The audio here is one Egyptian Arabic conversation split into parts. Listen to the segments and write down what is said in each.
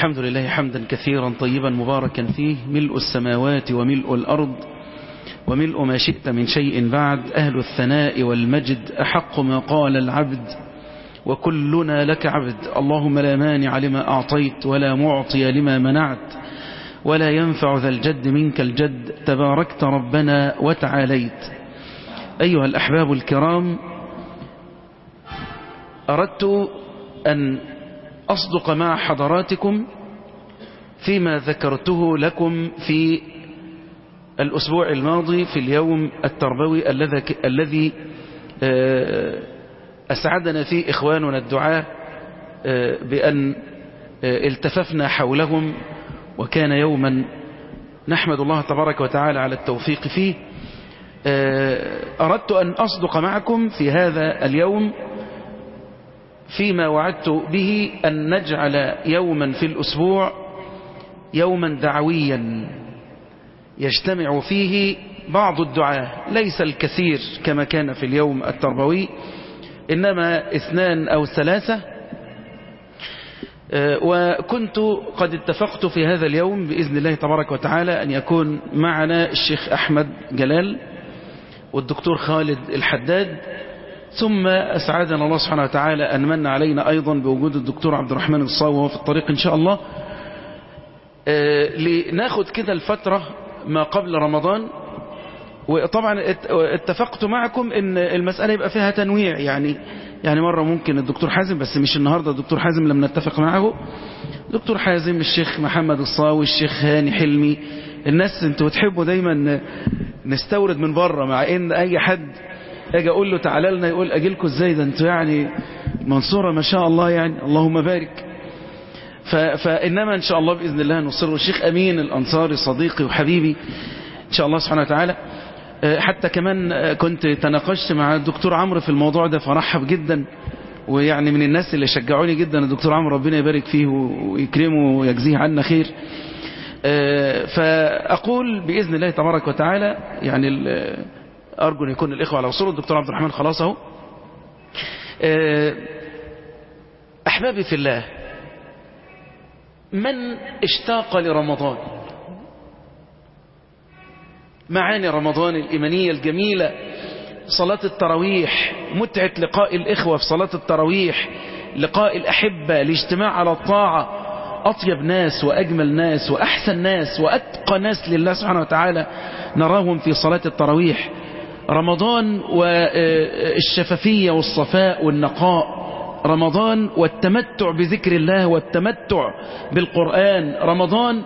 الحمد لله حمدا كثيرا طيبا مباركا فيه ملء السماوات وملء الأرض وملء ما شئت من شيء بعد أهل الثناء والمجد أحق ما قال العبد وكلنا لك عبد اللهم لا مانع لما أعطيت ولا معطي لما منعت ولا ينفع ذا الجد منك الجد تباركت ربنا وتعاليت أيها الأحباب الكرام أردت أن أصدق مع حضراتكم فيما ذكرته لكم في الأسبوع الماضي في اليوم التربوي الذي أسعدنا فيه إخواننا الدعاء بأن التففنا حولهم وكان يوما نحمد الله تبارك وتعالى على التوفيق فيه أردت أن أصدق معكم في هذا اليوم فيما وعدت به أن نجعل يوما في الأسبوع يوما دعويا يجتمع فيه بعض الدعاء ليس الكثير كما كان في اليوم التربوي إنما اثنان أو ثلاثة وكنت قد اتفقت في هذا اليوم بإذن الله تبارك وتعالى أن يكون معنا الشيخ أحمد جلال والدكتور خالد الحداد ثم أسعدنا الله سبحانه وتعالى أن من علينا أيضا بوجود الدكتور عبد الرحمن الصاوي وهو في الطريق إن شاء الله لناخد كده الفترة ما قبل رمضان وطبعا اتفقت معكم ان المسألة يبقى فيها تنويع يعني يعني مرة ممكن الدكتور حازم بس مش النهاردة الدكتور حازم لم نتفق معه دكتور حازم الشيخ محمد الصاوي الشيخ هاني حلمي الناس انتوا بتحبوا دايما نستورد من بره مع ان اي حد اجي اقول له تعالى لنا يقول اجي لكم ازاي ده انتوا يعني منصورة ما شاء الله يعني اللهم بارك فانما ان شاء الله باذن الله نصر الشيخ امين الانصاري صديقي وحبيبي ان شاء الله سبحانه وتعالى حتى كمان كنت تناقشت مع الدكتور عمرو في الموضوع ده فرحب جدا ويعني من الناس اللي شجعوني جدا الدكتور عمرو ربنا يبارك فيه ويكرمه ويجزيه عنا خير فأقول بإذن الله تبارك وتعالى يعني أرجو أن يكون الإخوة على وصول الدكتور عبد الرحمن خلاص اهو أحبابي في الله من اشتاق لرمضان معاني رمضان الإيمانية الجميلة صلاة التراويح متعة لقاء الإخوة في صلاة التراويح لقاء الأحبة الاجتماع على الطاعة أطيب ناس وأجمل ناس وأحسن ناس وأتقى ناس لله سبحانه وتعالى نراهم في صلاة التراويح رمضان والشفافية والصفاء والنقاء رمضان والتمتع بذكر الله والتمتع بالقرآن رمضان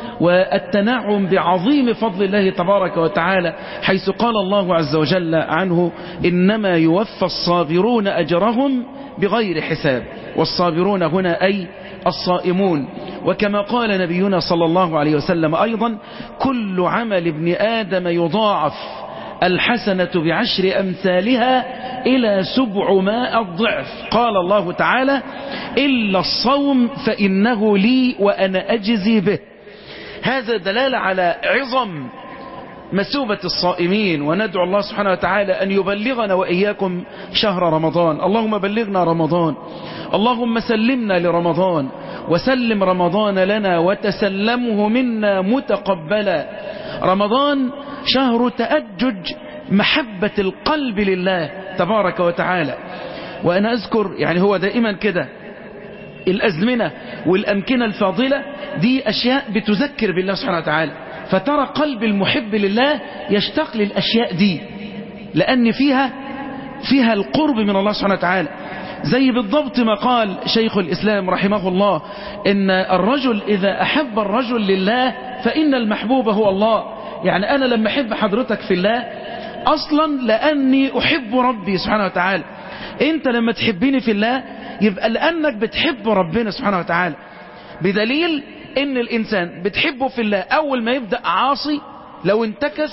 والتنعم بعظيم فضل الله تبارك وتعالى حيث قال الله عز وجل عنه إنما يوفى الصابرون أجرهم بغير حساب والصابرون هنا أي الصائمون وكما قال نبينا صلى الله عليه وسلم أيضا كل عمل ابن آدم يضاعف الحسنة بعشر أمثالها إلى سبعمائة ضعف قال الله تعالى إلا الصوم فإنه لي وأنا أجزي به هذا دلالة على عظم مسوبة الصائمين وندعو الله سبحانه وتعالى أن يبلغنا وإياكم شهر رمضان اللهم بلغنا رمضان اللهم سلمنا لرمضان وسلم رمضان لنا وتسلمه منا متقبلا رمضان شهر تأجج محبة القلب لله تبارك وتعالى وأنا أذكر يعني هو دائما كده الأزمنة والأمكنة الفاضلة دي أشياء بتذكر بالله سبحانه وتعالى فترى قلب المحب لله يشتاق للأشياء دي لأن فيها فيها القرب من الله سبحانه وتعالى زي بالضبط ما قال شيخ الإسلام رحمه الله إن الرجل إذا أحب الرجل لله فإن المحبوب هو الله يعني أنا لما أحب حضرتك في الله أصلا لأني أحب ربي سبحانه وتعالى أنت لما تحبيني في الله يبقى لأنك بتحب ربنا سبحانه وتعالى بدليل ان الانسان بتحبه في الله اول ما يبدأ عاصي لو انتكس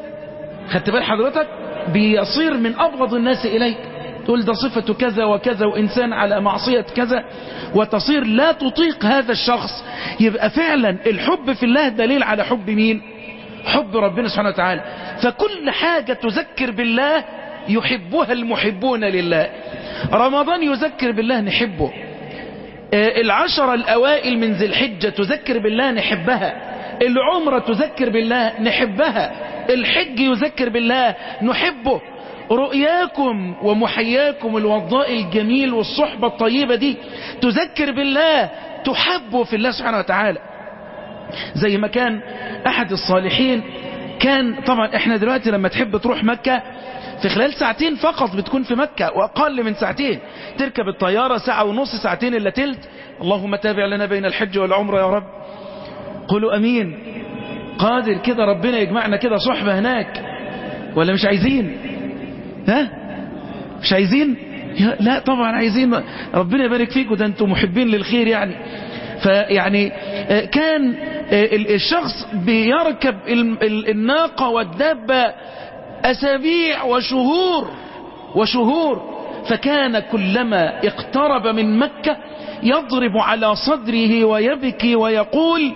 خدت بال حضرتك بيصير من ابغض الناس اليك تقول ده صفة كذا وكذا وانسان على معصية كذا وتصير لا تطيق هذا الشخص يبقى فعلا الحب في الله دليل على حب مين حب ربنا سبحانه وتعالى فكل حاجة تذكر بالله يحبها المحبون لله رمضان يذكر بالله نحبه العشر الأوائل من ذي الحجة تذكر بالله نحبها العمرة تذكر بالله نحبها الحج يذكر بالله نحبه رؤياكم ومحياكم الوضاء الجميل والصحبة الطيبة دي تذكر بالله تحب في الله سبحانه وتعالى زي ما كان أحد الصالحين كان طبعا احنا دلوقتي لما تحب تروح مكة في خلال ساعتين فقط بتكون في مكة وأقل من ساعتين تركب الطيارة ساعة ونص ساعتين إلا تلت اللهم تابع لنا بين الحج والعمرة يا رب قولوا أمين قادر كده ربنا يجمعنا كده صحبة هناك ولا مش عايزين ها مش عايزين لا طبعا عايزين ربنا يبارك فيكم ده انتم محبين للخير يعني فيعني كان الشخص بيركب الناقة والدابة أسابيع وشهور وشهور فكان كلما اقترب من مكة يضرب على صدره ويبكي ويقول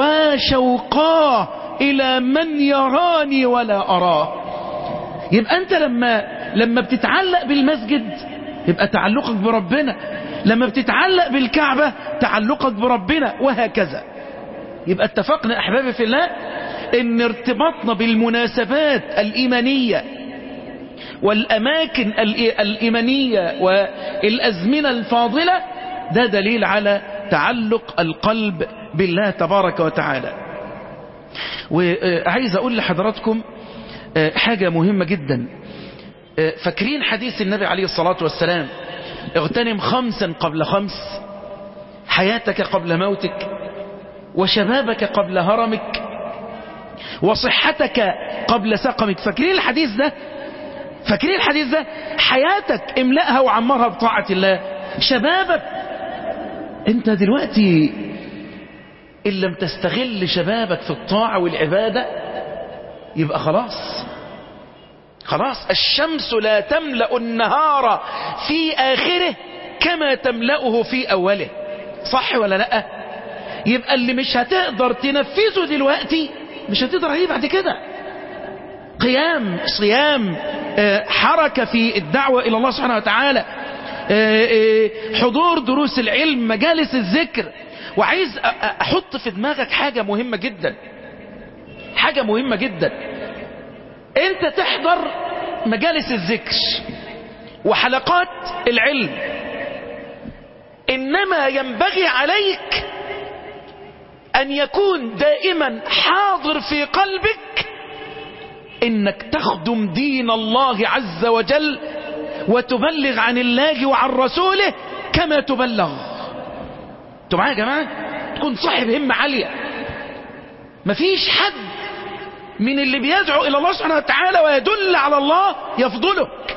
وشوقاه إلى من يراني ولا أراه يبقى أنت لما لما بتتعلق بالمسجد يبقى تعلقك بربنا لما بتتعلق بالكعبة تعلقك بربنا وهكذا يبقى اتفقنا أحبابي في الله ان ارتباطنا بالمناسبات الإيمانية والأماكن الإيمانية والأزمنة الفاضلة ده دليل على تعلق القلب بالله تبارك وتعالى وعايز أقول لحضراتكم حاجة مهمة جدا فاكرين حديث النبي عليه الصلاة والسلام اغتنم خمسا قبل خمس حياتك قبل موتك وشبابك قبل هرمك وصحتك قبل سقمك فاكرين الحديث ده فاكرين الحديث ده حياتك املأها وعمرها بطاعة الله شبابك انت دلوقتي ان لم تستغل شبابك في الطاعة والعبادة يبقى خلاص خلاص الشمس لا تملأ النهار في آخره كما تملأه في أوله صح ولا لا يبقى اللي مش هتقدر تنفذه دلوقتي مش هتقدر عليه بعد كده قيام صيام حركة في الدعوة إلى الله سبحانه وتعالى حضور دروس العلم مجالس الذكر وعايز أحط في دماغك حاجة مهمة جدا حاجة مهمة جدا انت تحضر مجالس الذكر وحلقات العلم انما ينبغي عليك ان يكون دائما حاضر في قلبك انك تخدم دين الله عز وجل وتبلغ عن الله وعن رسوله كما تبلغ انتوا معايا يا جماعه تكون صاحب همه عاليه مفيش حد من اللي بيدعو إلى الله سبحانه وتعالى ويدل على الله يفضلك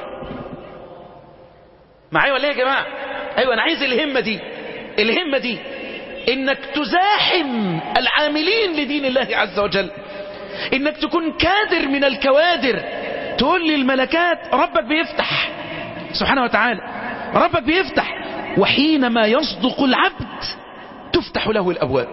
معايا ولا يا جماعة أيوة أنا عايز الهمة دي الهمة دي إنك تزاحم العاملين لدين الله عز وجل إنك تكون كادر من الكوادر تقول للملكات ربك بيفتح سبحانه وتعالى ربك بيفتح وحينما يصدق العبد تفتح له الأبواب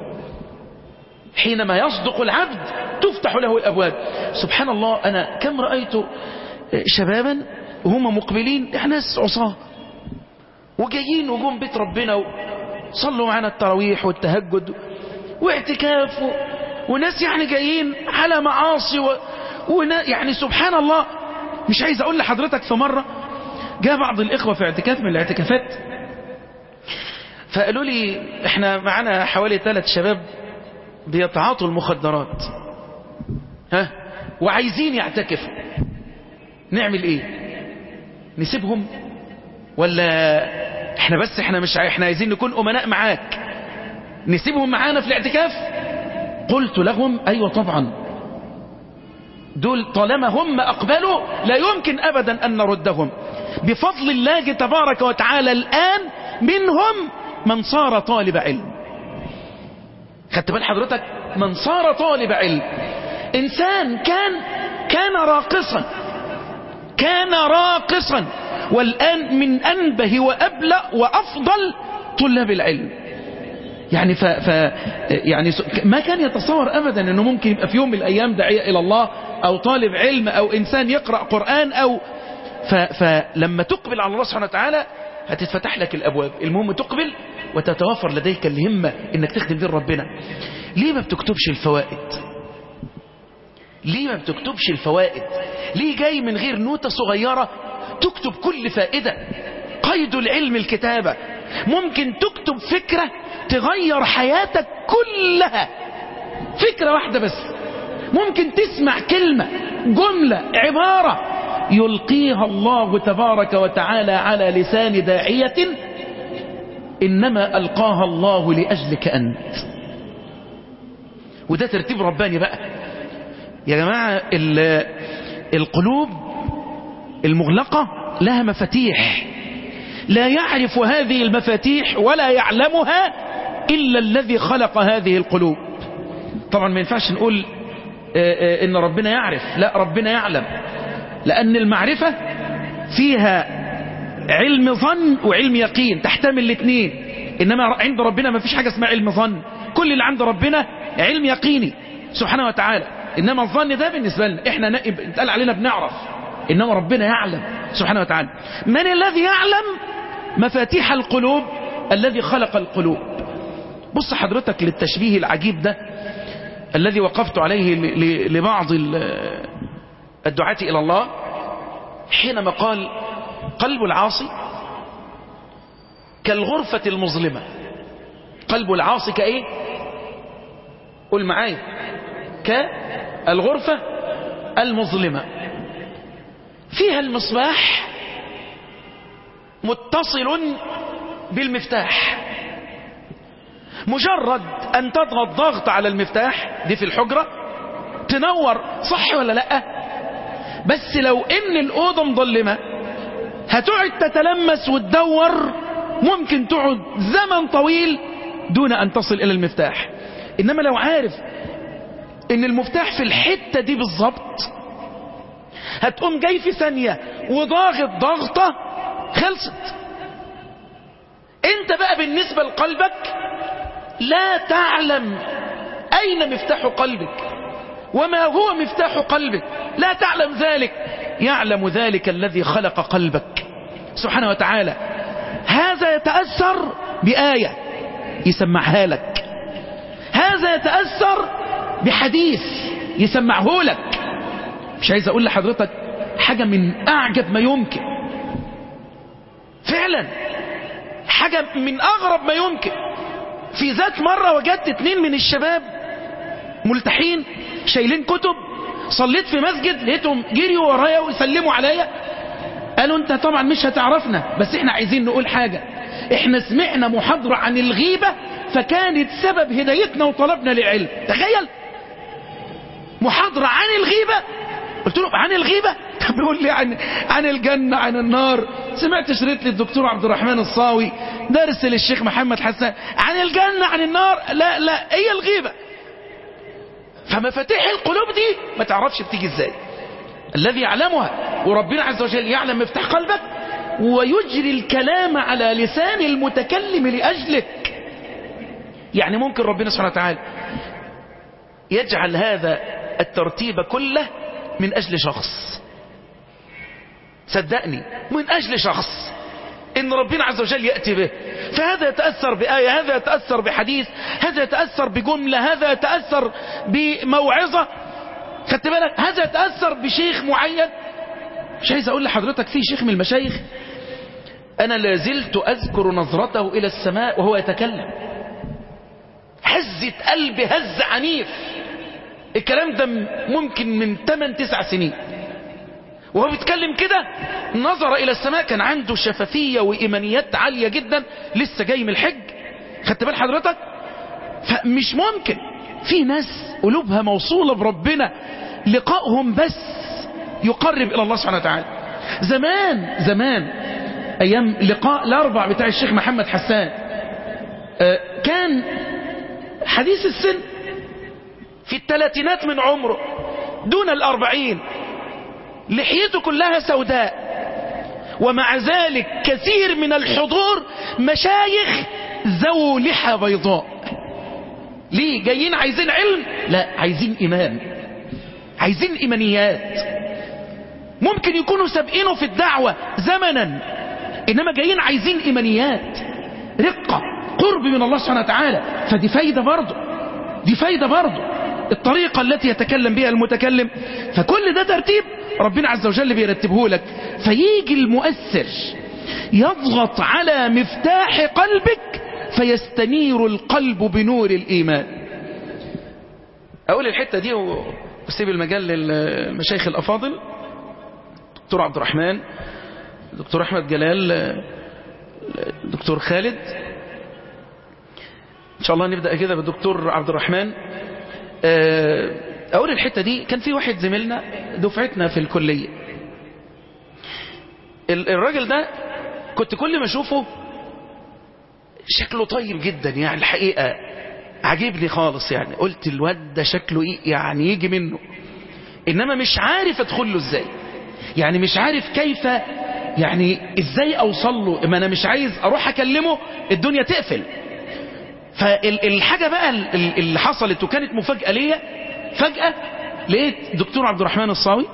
حينما يصدق العبد تفتح له الأبواب سبحان الله أنا كم رأيت شبابا وهم مقبلين احنا ناس عصاه وجايين وجم بيت ربنا وصلوا معنا التراويح والتهجد واعتكاف و... وناس يعني جايين على معاصي و... ونا... يعني سبحان الله مش عايز اقول لحضرتك في مرة جاء بعض الاخوة في اعتكاف من الاعتكافات فقالوا لي احنا معنا حوالي ثلاث شباب بيتعاطوا المخدرات ها وعايزين يعتكفوا نعمل ايه نسيبهم ولا احنا بس احنا مش احنا عايزين نكون امناء معاك نسيبهم معانا في الاعتكاف قلت لهم ايوه طبعا دول طالما هم اقبلوا لا يمكن ابدا ان نردهم بفضل الله تبارك وتعالى الان منهم من صار طالب علم خدت بال حضرتك من صار طالب علم انسان كان كان راقصا كان راقصا والان من انبه وابلأ وافضل طلاب العلم يعني ف, ف يعني ما كان يتصور ابدا انه ممكن يبقى في يوم من الايام داعيه الى الله او طالب علم او انسان يقرا قران او ف فلما تقبل على الله سبحانه وتعالى هتتفتح لك الابواب المهم تقبل وتتوافر لديك الهمة انك تخدم دين ربنا ليه ما بتكتبش الفوائد ليه ما بتكتبش الفوائد ليه جاي من غير نوتة صغيرة تكتب كل فائدة قيد العلم الكتابة ممكن تكتب فكرة تغير حياتك كلها فكرة واحدة بس ممكن تسمع كلمة جملة عبارة يلقيها الله تبارك وتعالى على لسان داعية إنما ألقاها الله لأجلك أنت وده ترتيب رباني بقى يا جماعة القلوب المغلقة لها مفاتيح لا يعرف هذه المفاتيح ولا يعلمها إلا الذي خلق هذه القلوب طبعا ما ينفعش نقول إن ربنا يعرف لا ربنا يعلم لأن المعرفة فيها علم ظن وعلم يقين تحتمل الاثنين إنما عند ربنا ما فيش حاجة اسمها علم ظن كل اللي عند ربنا علم يقيني سبحانه وتعالى إنما الظن ده بالنسبة لنا إحنا نتقال علينا بنعرف إنما ربنا يعلم سبحانه وتعالى من الذي يعلم مفاتيح القلوب الذي خلق القلوب بص حضرتك للتشبيه العجيب ده الذي وقفت عليه لبعض الدعاة إلى الله حينما قال قلب العاصي كالغرفة المظلمة قلب العاصي كايه قل معايا كالغرفة المظلمة فيها المصباح متصل بالمفتاح مجرد أن تضغط ضغط على المفتاح دي في الحجرة تنور صح ولا لا بس لو ان الأوضة مظلمة هتقعد تتلمس وتدور ممكن تقعد زمن طويل دون أن تصل إلى المفتاح إنما لو عارف ان المفتاح في الحتة دي بالظبط هتقوم جاي في ثانية وضاغط ضغطة خلصت انت بقى بالنسبة لقلبك لا تعلم اين مفتاح قلبك وما هو مفتاح قلبك لا تعلم ذلك يعلم ذلك الذي خلق قلبك سبحانه وتعالى هذا يتأثر بآية يسمعها لك هذا يتأثر بحديث يسمعه لك مش عايز اقول لحضرتك حاجة من اعجب ما يمكن فعلا حاجة من اغرب ما يمكن في ذات مرة وجدت اتنين من الشباب ملتحين شايلين كتب صليت في مسجد لقيتهم جريوا ورايا ويسلموا عليا قالوا انت طبعا مش هتعرفنا بس احنا عايزين نقول حاجة احنا سمعنا محاضرة عن الغيبة فكانت سبب هدايتنا وطلبنا للعلم تخيل محاضرة عن الغيبة قلت له عن الغيبة طب بيقول لي عن عن الجنة عن النار سمعت شريط للدكتور عبد الرحمن الصاوي درس للشيخ محمد حسن عن الجنة عن النار لا لا هي الغيبة فمفاتيح القلوب دي ما تعرفش بتيجي ازاي الذي يعلمها وربنا عز وجل يعلم مفتاح قلبك ويجري الكلام على لسان المتكلم لأجلك يعني ممكن ربنا سبحانه وتعالى يجعل هذا الترتيب كله من أجل شخص صدقني من أجل شخص إن ربنا عز وجل يأتي به فهذا يتأثر بآية هذا يتأثر بحديث هذا يتأثر بجملة هذا يتأثر بموعظة خدت بالك هذا يتأثر بشيخ معين مش عايز أقول لحضرتك في شيخ من المشايخ أنا لازلت أذكر نظرته إلى السماء وهو يتكلم هزة قلب هز عنيف الكلام ده ممكن من 8 9 سنين وهو بيتكلم كده نظر الى السماء كان عنده شفافية وايمانيات عالية جدا لسه جاي من الحج خدت بال حضرتك فمش ممكن في ناس قلوبها موصولة بربنا لقائهم بس يقرب الى الله سبحانه وتعالى زمان زمان ايام لقاء الاربع بتاع الشيخ محمد حسان كان حديث السن في الثلاثينات من عمره دون الأربعين لحيته كلها سوداء ومع ذلك كثير من الحضور مشايخ ذو لحى بيضاء ليه جايين عايزين علم لا عايزين إيمان عايزين إيمانيات ممكن يكونوا سابقينه في الدعوة زمنا إنما جايين عايزين إيمانيات رقة قرب من الله سبحانه وتعالى فدي فايدة برضه دي فايدة برضه الطريقة التي يتكلم بها المتكلم فكل ده ترتيب ربنا عز وجل بيرتبه لك فيجي المؤثر يضغط على مفتاح قلبك فيستنير القلب بنور الإيمان أقول الحتة دي وسيب المجال للمشايخ الأفاضل دكتور عبد الرحمن دكتور أحمد جلال دكتور خالد إن شاء الله نبدأ كده بالدكتور عبد الرحمن أقول الحتة دي كان في واحد زميلنا دفعتنا في الكلية الراجل ده كنت كل ما أشوفه شكله طيب جدا يعني الحقيقة عجبني خالص يعني قلت الواد ده شكله إيه يعني يجي منه إنما مش عارف أدخل له إزاي يعني مش عارف كيف يعني إزاي أوصل له ما أنا مش عايز أروح أكلمه الدنيا تقفل فالحاجة بقى اللي حصلت وكانت مفاجأة ليا فجأة لقيت دكتور عبد الرحمن الصاوي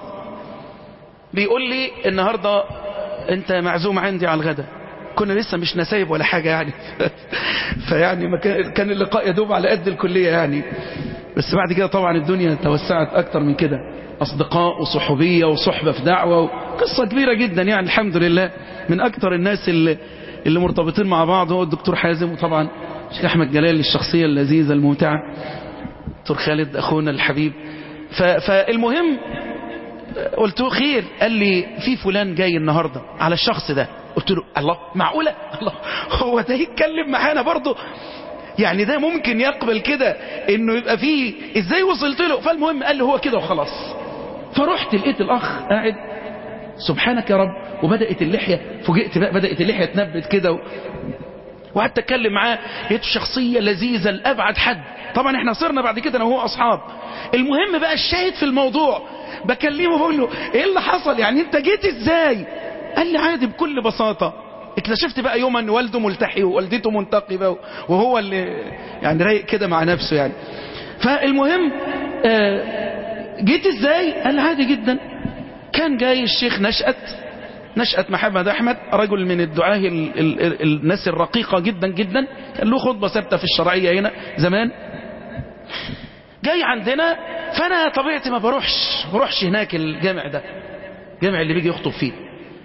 بيقول لي النهاردة انت معزوم عندي على الغداء كنا لسه مش نسايب ولا حاجة يعني فيعني ما كان اللقاء يدوب على قد الكلية يعني بس بعد كده طبعا الدنيا توسعت اكتر من كده اصدقاء وصحوبية وصحبة في دعوة قصة كبيرة جدا يعني الحمد لله من اكتر الناس اللي, اللي مرتبطين مع بعض هو الدكتور حازم وطبعا الشيخ احمد جلال الشخصية اللذيذة الممتعة دكتور خالد اخونا الحبيب فالمهم قلت له خير قال لي في فلان جاي النهاردة على الشخص ده قلت له الله معقولة الله هو ده يتكلم معانا برضه يعني ده ممكن يقبل كده انه يبقى فيه ازاي وصلت له فالمهم قال له هو كده وخلاص فرحت لقيت الاخ قاعد سبحانك يا رب وبدأت اللحية فوجئت بقى بدأت اللحية تنبت كده و... وقعدت اتكلم معاه لقيته شخصية لذيذة لأبعد حد طبعا احنا صرنا بعد كده انا وهو اصحاب المهم بقى الشاهد في الموضوع بكلمه بقول له ايه اللي حصل يعني انت جيت ازاي قال لي عادي بكل بساطة اكتشفت بقى يوم ان والده ملتحي ووالدته منتقبة وهو اللي يعني رايق كده مع نفسه يعني فالمهم جيت ازاي قال عادي جدا كان جاي الشيخ نشأت نشأت محمد أحمد رجل من الدعاه ال ال الناس الرقيقة جدا جدا كان له خطبة ثابتة في الشرعية هنا زمان جاي عندنا فأنا طبيعتي ما بروحش بروحش هناك الجامع ده الجامع اللي بيجي يخطب فيه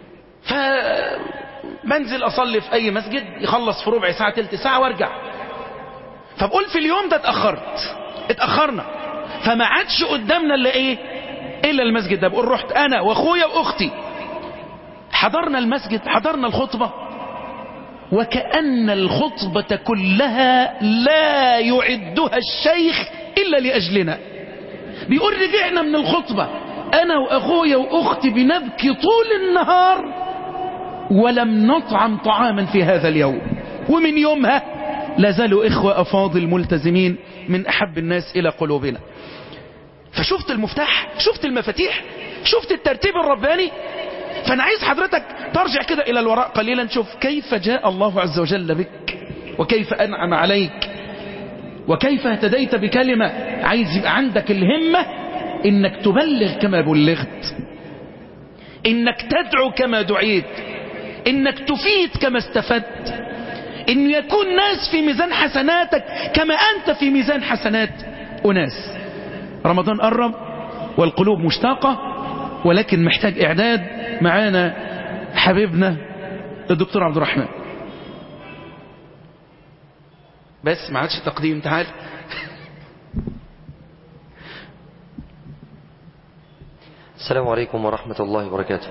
فبنزل أصلي في أي مسجد يخلص في ربع ساعة تلت ساعة وارجع فبقول في اليوم ده اتأخرت اتأخرنا فما عادش قدامنا إلا إيه إلا المسجد ده بقول رحت أنا وأخويا وأختي حضرنا المسجد حضرنا الخطبة وكأن الخطبة كلها لا يعدها الشيخ إلا لأجلنا بيقول رجعنا من الخطبة أنا وأخويا وأختي بنبكي طول النهار ولم نطعم طعاما في هذا اليوم ومن يومها لازالوا إخوة أفاضل ملتزمين من أحب الناس إلى قلوبنا فشفت المفتاح شفت المفاتيح شفت الترتيب الرباني فأنا عايز حضرتك ترجع كده إلى الوراء قليلا شوف كيف جاء الله عز وجل بك وكيف أنعم عليك وكيف اهتديت بكلمة عايز يبقى عندك الهمة إنك تبلغ كما بلغت إنك تدعو كما دعيت إنك تفيد كما استفدت إن يكون ناس في ميزان حسناتك كما أنت في ميزان حسنات أناس رمضان قرب والقلوب مشتاقة ولكن محتاج إعداد معانا حبيبنا الدكتور عبد الرحمن بس ما عادش تقديم تعال السلام عليكم ورحمة الله وبركاته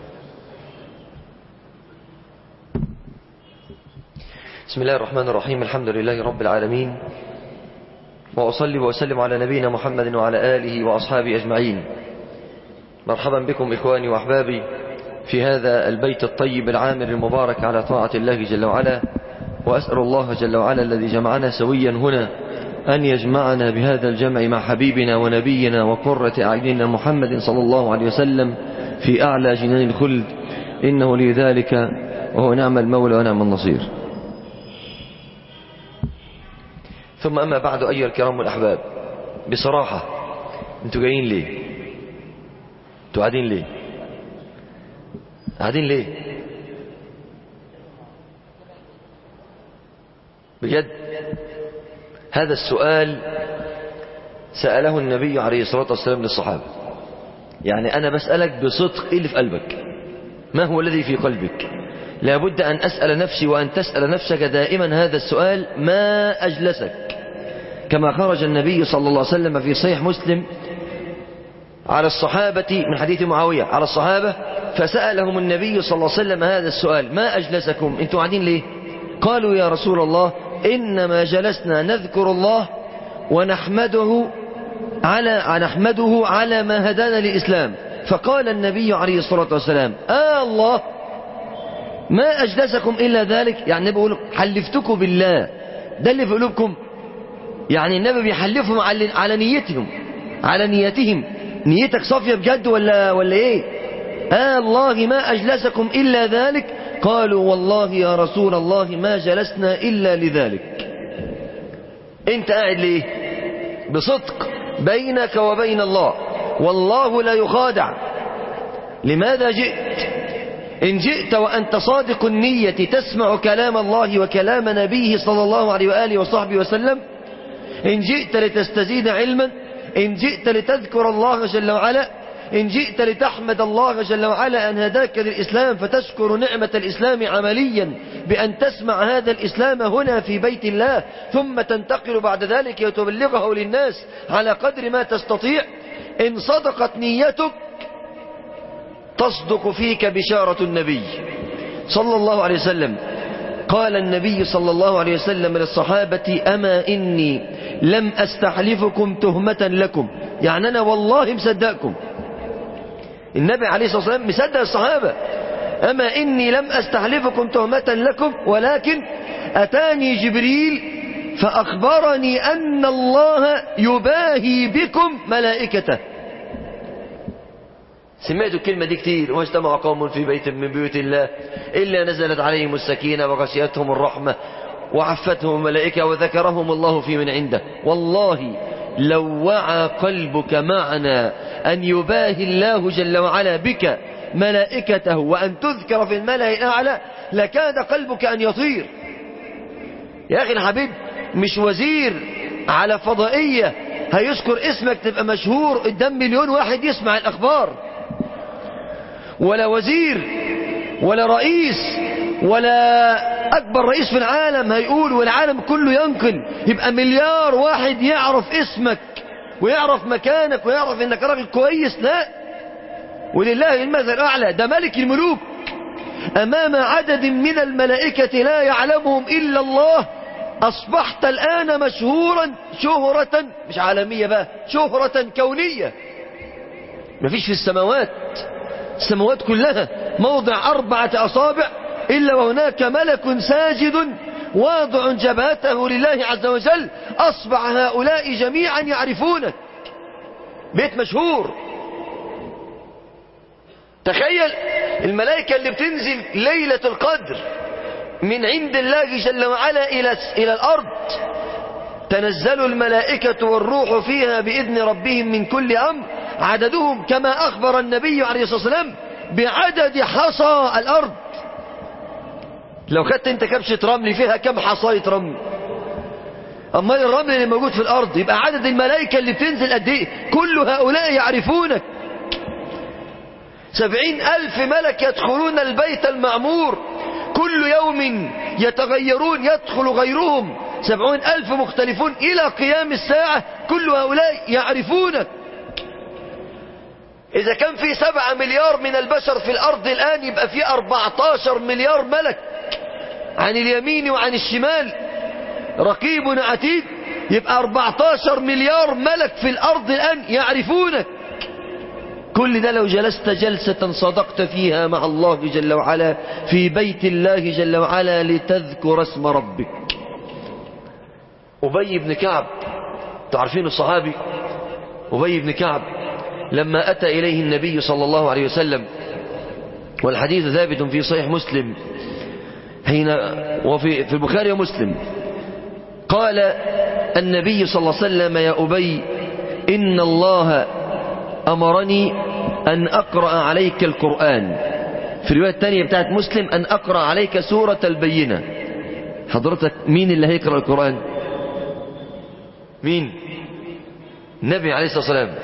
بسم الله الرحمن الرحيم الحمد لله رب العالمين وأصلي وأسلم على نبينا محمد وعلى آله وأصحابه أجمعين مرحبا بكم إخواني وأحبابي في هذا البيت الطيب العامر المبارك على طاعة الله جل وعلا وأسأل الله جل وعلا الذي جمعنا سويا هنا أن يجمعنا بهذا الجمع مع حبيبنا ونبينا وقرة أعيننا محمد صلى الله عليه وسلم في أعلى جنان الخلد إنه لي ذلك وهو نعم المولى ونعم النصير ثم أما بعد أيها الكرام والأحباب بصراحة أنتوا جايين ليه أنتوا قاعدين ليه قاعدين ليه بجد هذا السؤال سأله النبي عليه الصلاة والسلام للصحابة يعني أنا بسألك بصدق إيه اللي في قلبك ما هو الذي في قلبك لابد أن أسأل نفسي وأن تسأل نفسك دائما هذا السؤال ما أجلسك كما خرج النبي صلى الله عليه وسلم في صحيح مسلم على الصحابة من حديث معاوية على الصحابة فسألهم النبي صلى الله عليه وسلم هذا السؤال ما أجلسكم انتوا قاعدين ليه قالوا يا رسول الله إنما جلسنا نذكر الله ونحمده على نحمده على ما هدانا للإسلام فقال النبي عليه الصلاة والسلام آه الله ما أجلسكم إلا ذلك يعني النبي بيقول حلفتكم بالله ده اللي في قلوبكم يعني النبي بيحلفهم على على نيتهم على نيتهم نيتك صافية بجد ولا ولا ايه آه الله ما أجلسكم إلا ذلك قالوا والله يا رسول الله ما جلسنا إلا لذلك انت قاعد ليه بصدق بينك وبين الله والله لا يخادع لماذا جئت إن جئت وأنت صادق النية تسمع كلام الله وكلام نبيه صلى الله عليه وآله وصحبه وسلم إن جئت لتستزيد علما إن جئت لتذكر الله جل وعلا إن جئت لتحمد الله جل وعلا أن هداك للإسلام فتشكر نعمة الإسلام عمليا بأن تسمع هذا الإسلام هنا في بيت الله ثم تنتقل بعد ذلك وتبلغه للناس على قدر ما تستطيع إن صدقت نيتك تصدق فيك بشارة النبي صلى الله عليه وسلم قال النبي صلى الله عليه وسلم للصحابة أما إني لم أستحلفكم تهمة لكم يعني أنا والله مصدقكم النبي عليه الصلاة والسلام مصدق الصحابة أما إني لم أستحلفكم تهمة لكم ولكن أتاني جبريل فأخبرني أن الله يباهي بكم ملائكته سمعتوا الكلمة دي كتير واجتمع قوم في بيت من بيوت الله إلا نزلت عليهم السكينة وغشيتهم الرحمة وعفتهم الملائكة وذكرهم الله في من عنده والله لو وعى قلبك معنى أن يباهي الله جل وعلا بك ملائكته وأن تذكر في الملأ الأعلى لكاد قلبك أن يطير يا أخي الحبيب مش وزير على فضائية هيذكر اسمك تبقى مشهور قدام مليون واحد يسمع الأخبار ولا وزير ولا رئيس ولا أكبر رئيس في العالم هيقول والعالم كله ينقل يبقى مليار واحد يعرف اسمك ويعرف مكانك ويعرف انك راجل كويس لا ولله المثل الأعلى ده ملك الملوك أمام عدد من الملائكة لا يعلمهم إلا الله أصبحت الآن مشهورا شهرة مش عالمية بقى شهرة كونية مفيش في السماوات السماوات كلها موضع أربعة أصابع إلا وهناك ملك ساجد واضع جبهته لله عز وجل أصبح هؤلاء جميعا يعرفونك بيت مشهور تخيل الملائكة اللي بتنزل ليلة القدر من عند الله جل وعلا إلى إلى الأرض تنزل الملائكة والروح فيها بإذن ربهم من كل أمر عددهم كما أخبر النبي عليه الصلاة والسلام بعدد حصى الأرض لو خدت انت كبشة رمل فيها كم حصاية رمل أما الرمل اللي موجود في الأرض يبقى عدد الملائكة اللي بتنزل قد ايه كل هؤلاء يعرفونك سبعين ألف ملك يدخلون البيت المعمور كل يوم يتغيرون يدخل غيرهم سبعون ألف مختلفون إلى قيام الساعة كل هؤلاء يعرفونك إذا كان في سبعة مليار من البشر في الأرض الآن يبقى في أربعتاشر مليار ملك عن اليمين وعن الشمال رقيب عتيد يبقى أربعتاشر مليار ملك في الأرض الآن يعرفونك كل ده لو جلست جلسة صدقت فيها مع الله جل وعلا في بيت الله جل وعلا لتذكر اسم ربك أبي بن كعب تعرفين الصحابي أبي بن كعب لما أتى إليه النبي صلى الله عليه وسلم والحديث ثابت في صحيح مسلم حين وفي في البخاري ومسلم قال النبي صلى الله عليه وسلم يا أبي إن الله أمرني أن أقرأ عليك القرآن في الرواية الثانية بتاعت مسلم أن أقرأ عليك سورة البينة حضرتك مين اللي هيقرأ القرآن مين النبي عليه الصلاة والسلام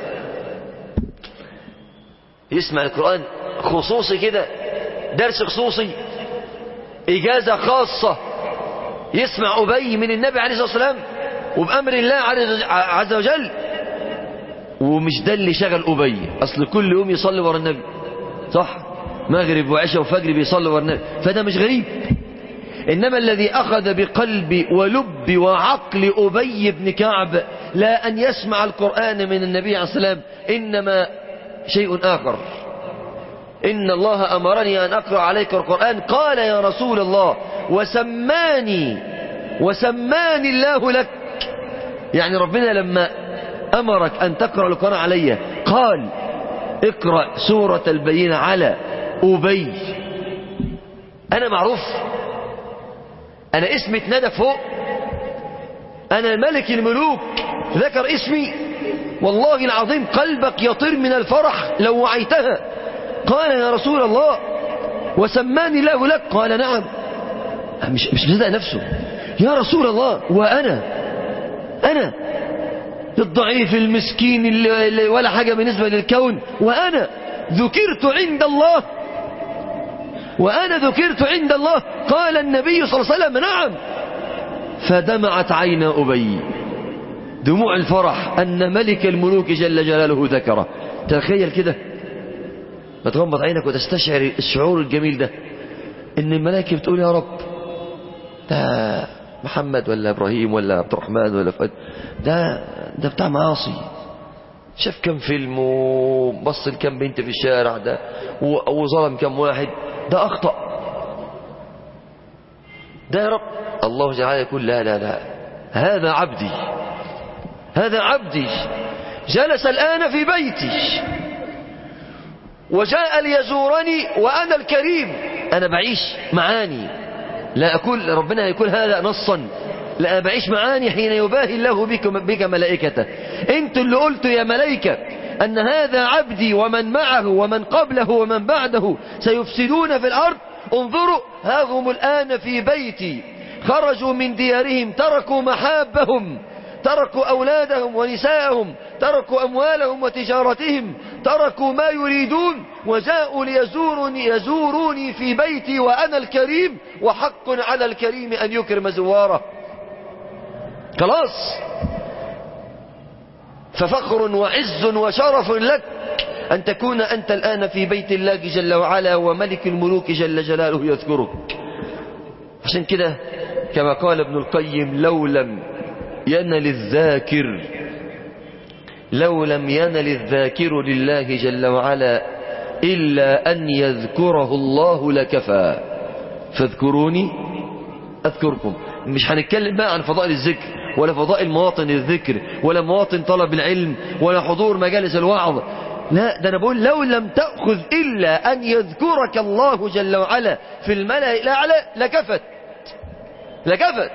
يسمع القرآن خصوصي كده درس خصوصي إجازة خاصة يسمع أبي من النبي عليه الصلاة والسلام وبأمر الله عز وجل ومش ده اللي شغل أبي أصل كل يوم يصلي ورا النبي صح مغرب وعشاء وفجر بيصلي ورا النبي فده مش غريب إنما الذي أخذ بقلب ولب وعقل أبي بن كعب لا أن يسمع القرآن من النبي عليه الصلاة والسلام إنما شيء آخر إن الله أمرني أن أقرأ عليك القرآن قال يا رسول الله وسماني وسماني الله لك يعني ربنا لما أمرك أن تقرأ القرآن علي قال اقرأ سورة البينة على أبي أنا معروف أنا اسمي اتندى فوق أنا ملك الملوك ذكر اسمي والله العظيم قلبك يطير من الفرح لو وعيتها قال يا رسول الله وسماني الله لك قال نعم مش مش مصدق نفسه يا رسول الله وأنا أنا الضعيف المسكين اللي ولا حاجة بالنسبة للكون وأنا ذكرت عند الله وأنا ذكرت عند الله قال النبي صلى الله عليه وسلم نعم فدمعت عين أبي دموع الفرح أن ملك الملوك جل جلاله ذكره تخيل كده بتغمض عينك وتستشعر الشعور الجميل ده ان الملائكة بتقول يا رب ده محمد ولا ابراهيم ولا عبد الرحمن ولا فؤاد ده ده بتاع معاصي شاف كم فيلم وبص لكم بنت في الشارع ده وظلم كم واحد ده اخطأ ده يا رب الله جل يقول لا لا لا هذا عبدي هذا عبدي جلس الآن في بيتي وجاء ليزورني وأنا الكريم أنا بعيش معاني لا أقول ربنا يقول هذا نصا لا بعيش معاني حين يباهي الله بك, بك ملائكته انتوا اللي قلتوا يا ملائكة أن هذا عبدي ومن معه ومن قبله ومن بعده سيفسدون في الأرض انظروا ها هم الآن في بيتي خرجوا من ديارهم تركوا محابهم تركوا أولادهم ونساءهم تركوا أموالهم وتجارتهم تركوا ما يريدون وجاءوا ليزورني يزوروني في بيتي وأنا الكريم وحق على الكريم أن يكرم زواره خلاص ففخر وعز وشرف لك أن تكون أنت الآن في بيت الله جل وعلا وملك الملوك جل جلاله يذكرك عشان كده كما قال ابن القيم لو لم ينل الذاكر لو لم ينل الذاكر لله جل وعلا إلا أن يذكره الله لكفى فاذكروني أذكركم مش هنتكلم بقى عن فضائل الذكر ولا فضائل مواطن الذكر ولا مواطن طلب العلم ولا حضور مجالس الوعظ لا ده أنا بقول لو لم تأخذ إلا أن يذكرك الله جل وعلا في الملأ الأعلى لكفت لكفت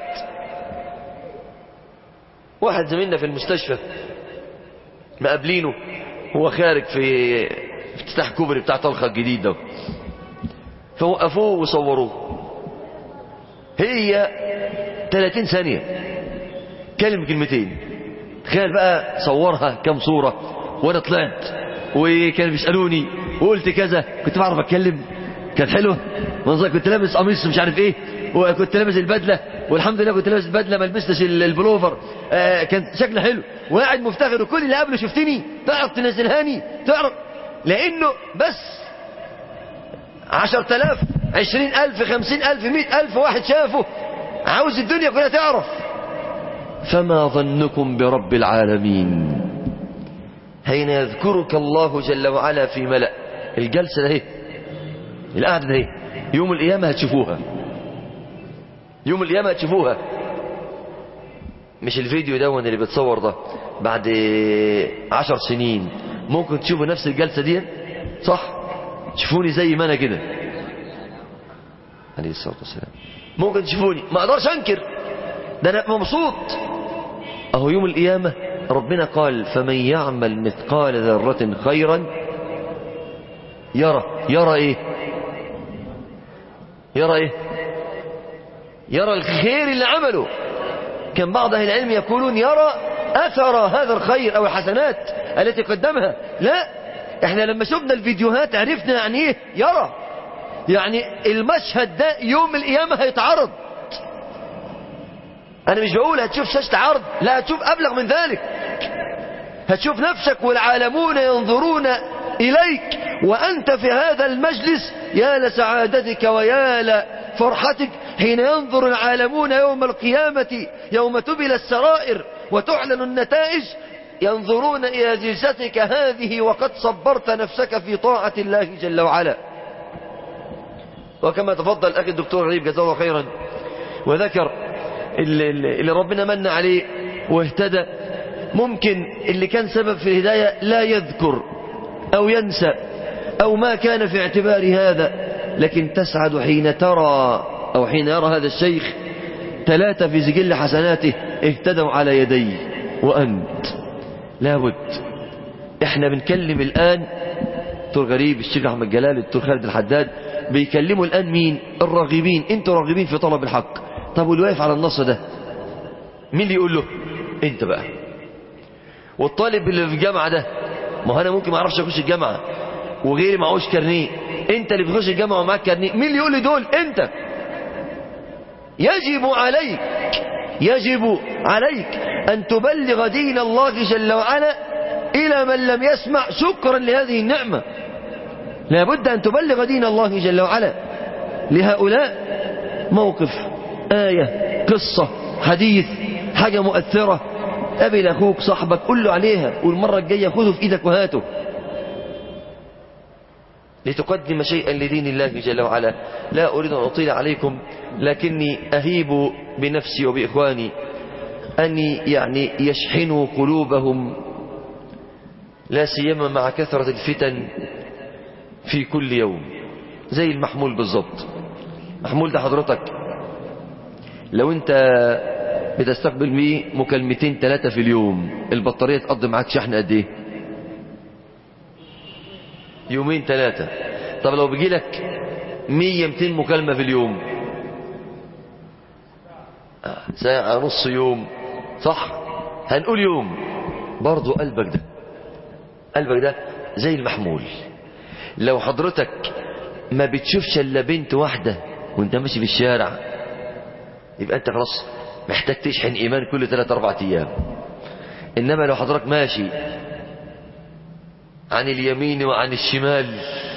واحد زميلنا في المستشفى مقابلينه هو خارج في افتتاح كوبري بتاع طلخة الجديد ده فوقفوه وصوروه هي 30 ثانية كلم كلمتين تخيل بقى صورها كم صورة وانا طلعت وكانوا بيسألوني وقلت كذا كنت بعرف اتكلم كانت حلوة منظر كنت لابس قميص مش عارف ايه وكنت لابس البدلة والحمد لله كنت لابس البدلة ما لبستش البلوفر آه كان شكله حلو وقاعد مفتخر وكل اللي قبله شفتني تعرف تنزلهاني تعرف لانه بس عشر تلاف عشرين الف خمسين الف مئة الف واحد شافه عاوز الدنيا كلها تعرف فما ظنكم برب العالمين حين يذكرك الله جل وعلا في ملأ الجلسة ده القعدة ده يوم القيامة هتشوفوها يوم القيامة هتشوفوها مش الفيديو ده اللي بتصور ده بعد عشر سنين ممكن تشوفوا نفس الجلسة دي صح تشوفوني زي ما انا كده عليه الصلاة والسلام ممكن تشوفوني ما اقدرش انكر ده انا مبسوط اهو يوم القيامة ربنا قال فمن يعمل مثقال ذرة خيرا يرى يرى ايه يرى ايه يرى الخير اللي عمله كان بعض أهل العلم يقولون يرى أثر هذا الخير أو الحسنات التي قدمها لا احنا لما شفنا الفيديوهات عرفنا يعني ايه يرى يعني المشهد ده يوم القيامة هيتعرض انا مش بقول هتشوف شاشة عرض لا هتشوف ابلغ من ذلك هتشوف نفسك والعالمون ينظرون اليك وانت في هذا المجلس يا لسعادتك ويا لفرحتك حين ينظر العالمون يوم القيامة يوم تبل السرائر وتعلن النتائج ينظرون إلى جلستك هذه وقد صبرت نفسك في طاعة الله جل وعلا وكما تفضل أخي الدكتور غريب جزاه الله خيرا وذكر اللي, اللي ربنا من عليه واهتدى ممكن اللي كان سبب في الهداية لا يذكر أو ينسى أو ما كان في اعتبار هذا لكن تسعد حين ترى أو حين يرى هذا الشيخ ثلاثة في سجل حسناته اهتدوا على يديه وأنت لابد احنا بنكلم الآن دكتور غريب الشيخ أحمد جلال الدكتور خالد الحداد بيكلموا الآن مين الراغبين انتوا راغبين في طلب الحق طب واللي واقف على النص ده مين اللي يقول له انت بقى والطالب اللي في الجامعة ده ما هو انا ممكن ما اعرفش اخش الجامعة وغيري معهوش كارنيه انت اللي بتخش الجامعة ومعاك كارنيه مين اللي يقول لي دول انت يجب عليك يجب عليك أن تبلغ دين الله جل وعلا إلى من لم يسمع شكرا لهذه النعمة لابد أن تبلغ دين الله جل وعلا لهؤلاء موقف آية قصة حديث حاجة مؤثرة قابل أخوك صاحبك قل له عليها والمرة الجاية خذه في إيدك وهاته لتقدم شيئا لدين الله جل وعلا لا أريد أن أطيل عليكم لكني أهيب بنفسي وبإخواني أن يعني يشحنوا قلوبهم لا سيما مع كثرة الفتن في كل يوم زي المحمول بالضبط محمول ده حضرتك لو انت بتستقبل ميه مكالمتين ثلاثة في اليوم البطارية تقضي معاك شحن قد ايه يومين ثلاثة طب لو بيجي لك مية ميتين مكالمة في اليوم ساعة نص يوم صح هنقول يوم برضو قلبك ده قلبك ده زي المحمول لو حضرتك ما بتشوفش الا بنت واحدة وانت ماشي في الشارع يبقى انت خلاص محتاج تشحن ايمان كل 3 4 ايام انما لو حضرتك ماشي عن اليمين وعن الشمال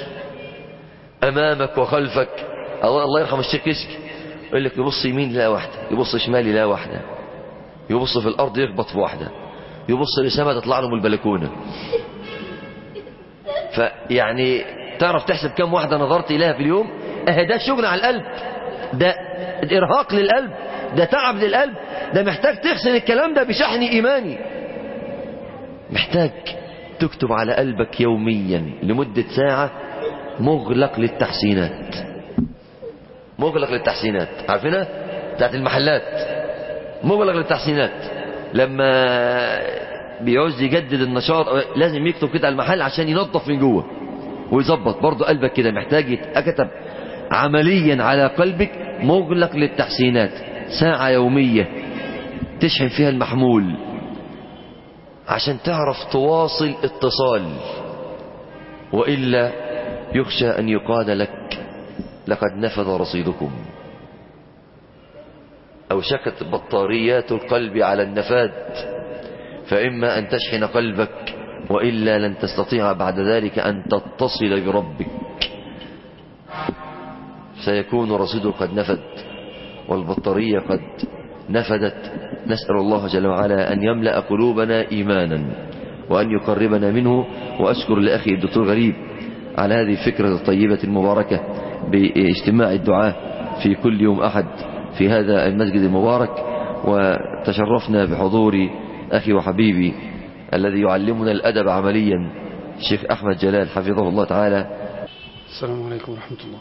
امامك وخلفك الله, الله يرحم الشيخ كشك يقول لك يبص يمين لا واحدة يبص شمال لا واحدة يبص في الارض يخبط في واحدة يبص لسما تطلع له من البلكونة فيعني تعرف تحسب كم واحدة نظرت إليها في اليوم اه ده شغل على القلب ده إرهاق للقلب ده تعب للقلب ده محتاج تغسل الكلام ده بشحن إيماني محتاج تكتب على قلبك يوميا لمدة ساعة مغلق للتحسينات مغلق للتحسينات عارفينها بتاعت المحلات مغلق للتحسينات لما بيعوز يجدد النشاط لازم يكتب كده على المحل عشان ينظف من جوه ويظبط برضه قلبك كده محتاج يتكتب عمليا على قلبك مغلق للتحسينات ساعة يومية تشحن فيها المحمول عشان تعرف تواصل اتصال وإلا يخشى أن يقال لك لقد نفذ رصيدكم أو شكت بطاريات القلب على النفاد فإما أن تشحن قلبك وإلا لن تستطيع بعد ذلك أن تتصل بربك سيكون رصيده قد نفد والبطارية قد نفدت نسأل الله جل وعلا أن يملأ قلوبنا إيمانا وأن يقربنا منه وأشكر لأخي الدكتور غريب على هذه الفكرة الطيبة المباركة باجتماع الدعاء في كل يوم أحد في هذا المسجد المبارك وتشرفنا بحضور أخي وحبيبي الذي يعلمنا الأدب عمليا الشيخ أحمد جلال حفظه الله تعالى السلام عليكم ورحمة الله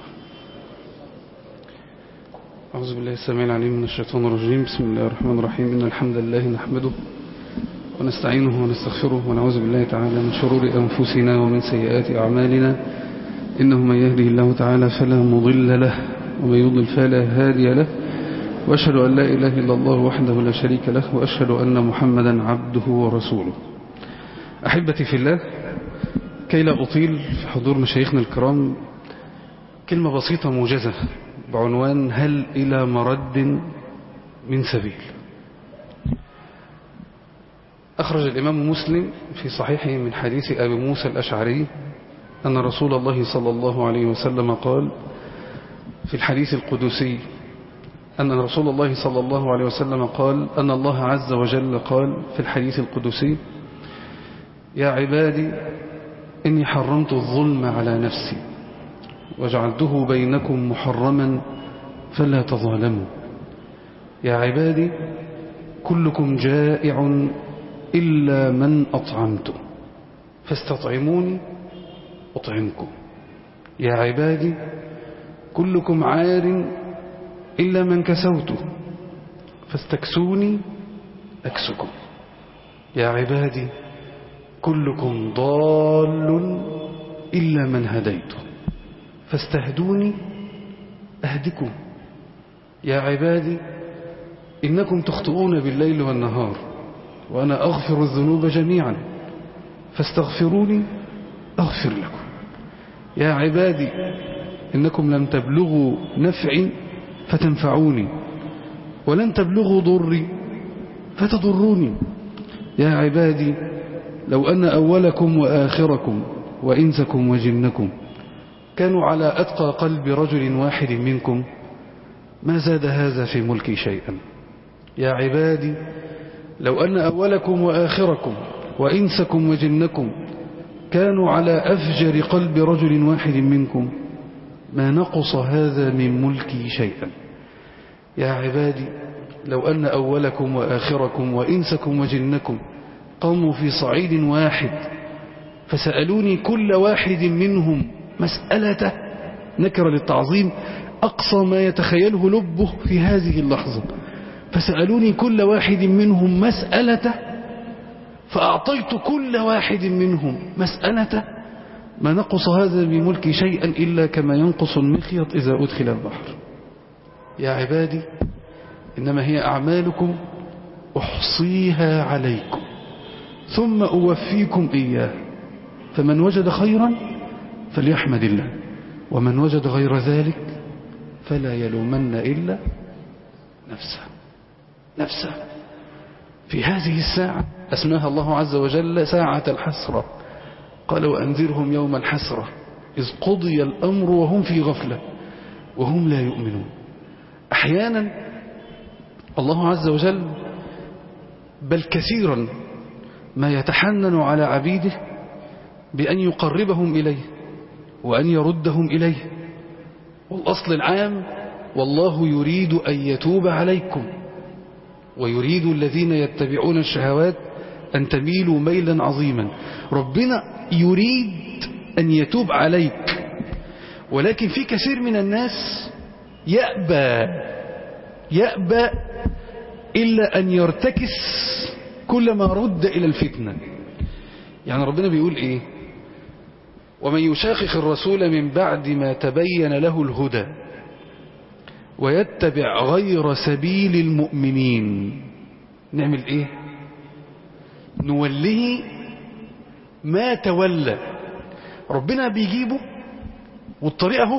أعوذ بالله السميع العليم من الشيطان الرجيم بسم الله الرحمن الرحيم إن الحمد لله نحمده ونستعينه ونستغفره ونعوذ بالله تعالى من شرور أنفسنا ومن سيئات أعمالنا إنه من يهده الله تعالى فلا مضل له ومن يضل فلا هادي له وأشهد أن لا إله إلا الله وحده لا شريك له وأشهد أن محمدا عبده ورسوله أحبتي في الله كي لا أطيل في حضور مشايخنا الكرام كلمة بسيطة موجزة بعنوان هل إلى مرد من سبيل أخرج الإمام مسلم في صحيحه من حديث أبي موسى الأشعري أن رسول الله صلى الله عليه وسلم قال في الحديث القدسي أن رسول الله صلى الله عليه وسلم قال أن الله عز وجل قال في الحديث القدسي يا عبادي إني حرمت الظلم على نفسي وجعلته بينكم محرما فلا تظالموا يا عبادي كلكم جائع إلا من أطعمته فاستطعموني أطعمكم يا عبادي كلكم عار إلا من كسوته فاستكسوني أكسكم يا عبادي كلكم ضال إلا من هديته فاستهدوني أهدكم يا عبادي إنكم تخطئون بالليل والنهار وأنا أغفر الذنوب جميعا فاستغفروني أغفر لكم يا عبادي إنكم لم تبلغوا نفعي فتنفعوني ولن تبلغوا ضري فتضروني يا عبادي لو أن أولكم وآخركم وإنسكم وجنكم كانوا على أتقى قلب رجل واحد منكم ما زاد هذا في ملكي شيئا يا عبادي لو أن أولكم وآخركم وإنسكم وجنكم كانوا على أفجر قلب رجل واحد منكم ما نقص هذا من ملكي شيئا يا عبادي لو أن أولكم وآخركم وإنسكم وجنكم قاموا في صعيد واحد فسألوني كل واحد منهم مسألة نكر للتعظيم أقصى ما يتخيله لبه في هذه اللحظة فسألوني كل واحد منهم مسألة فأعطيت كل واحد منهم مسألة ما نقص هذا بملك شيئا إلا كما ينقص المخيط إذا أدخل البحر يا عبادي إنما هي أعمالكم أحصيها عليكم ثم أوفيكم إياه فمن وجد خيرا فليحمد الله ومن وجد غير ذلك فلا يلومن إلا نفسه نفسه في هذه الساعة أسماها الله عز وجل ساعة الحسرة قال وأنذرهم يوم الحسرة إذ قضي الأمر وهم في غفلة وهم لا يؤمنون أحيانا الله عز وجل بل كثيرا ما يتحنن على عبيده بأن يقربهم إليه وأن يردهم إليه والأصل العام والله يريد أن يتوب عليكم ويريد الذين يتبعون الشهوات أن تميلوا ميلا عظيما ربنا يريد أن يتوب عليك ولكن في كثير من الناس يأبى يأبى إلا أن يرتكس كلما رد إلى الفتنة يعني ربنا بيقول إيه ومن يشاقق الرسول من بعد ما تبين له الهدى ويتبع غير سبيل المؤمنين نعمل ايه نوليه ما تولى ربنا بيجيبه والطريق اهو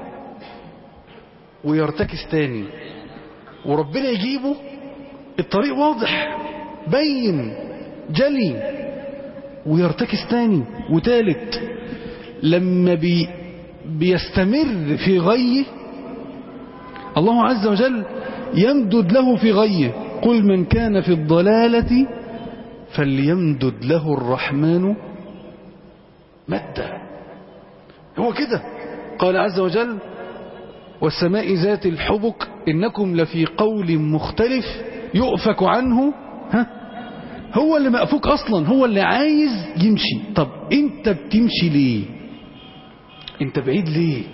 ويرتكس تاني وربنا يجيبه الطريق واضح بين جلي ويرتكس تاني وتالت لما بي بيستمر في غيه الله عز وجل يمدد له في غيه قل من كان في الضلالة فليمدد له الرحمن مدا هو كده قال عز وجل والسماء ذات الحبك إنكم لفي قول مختلف يؤفك عنه ها هو اللي مأفوك أصلا هو اللي عايز يمشي طب انت بتمشي ليه انت بعيد ليه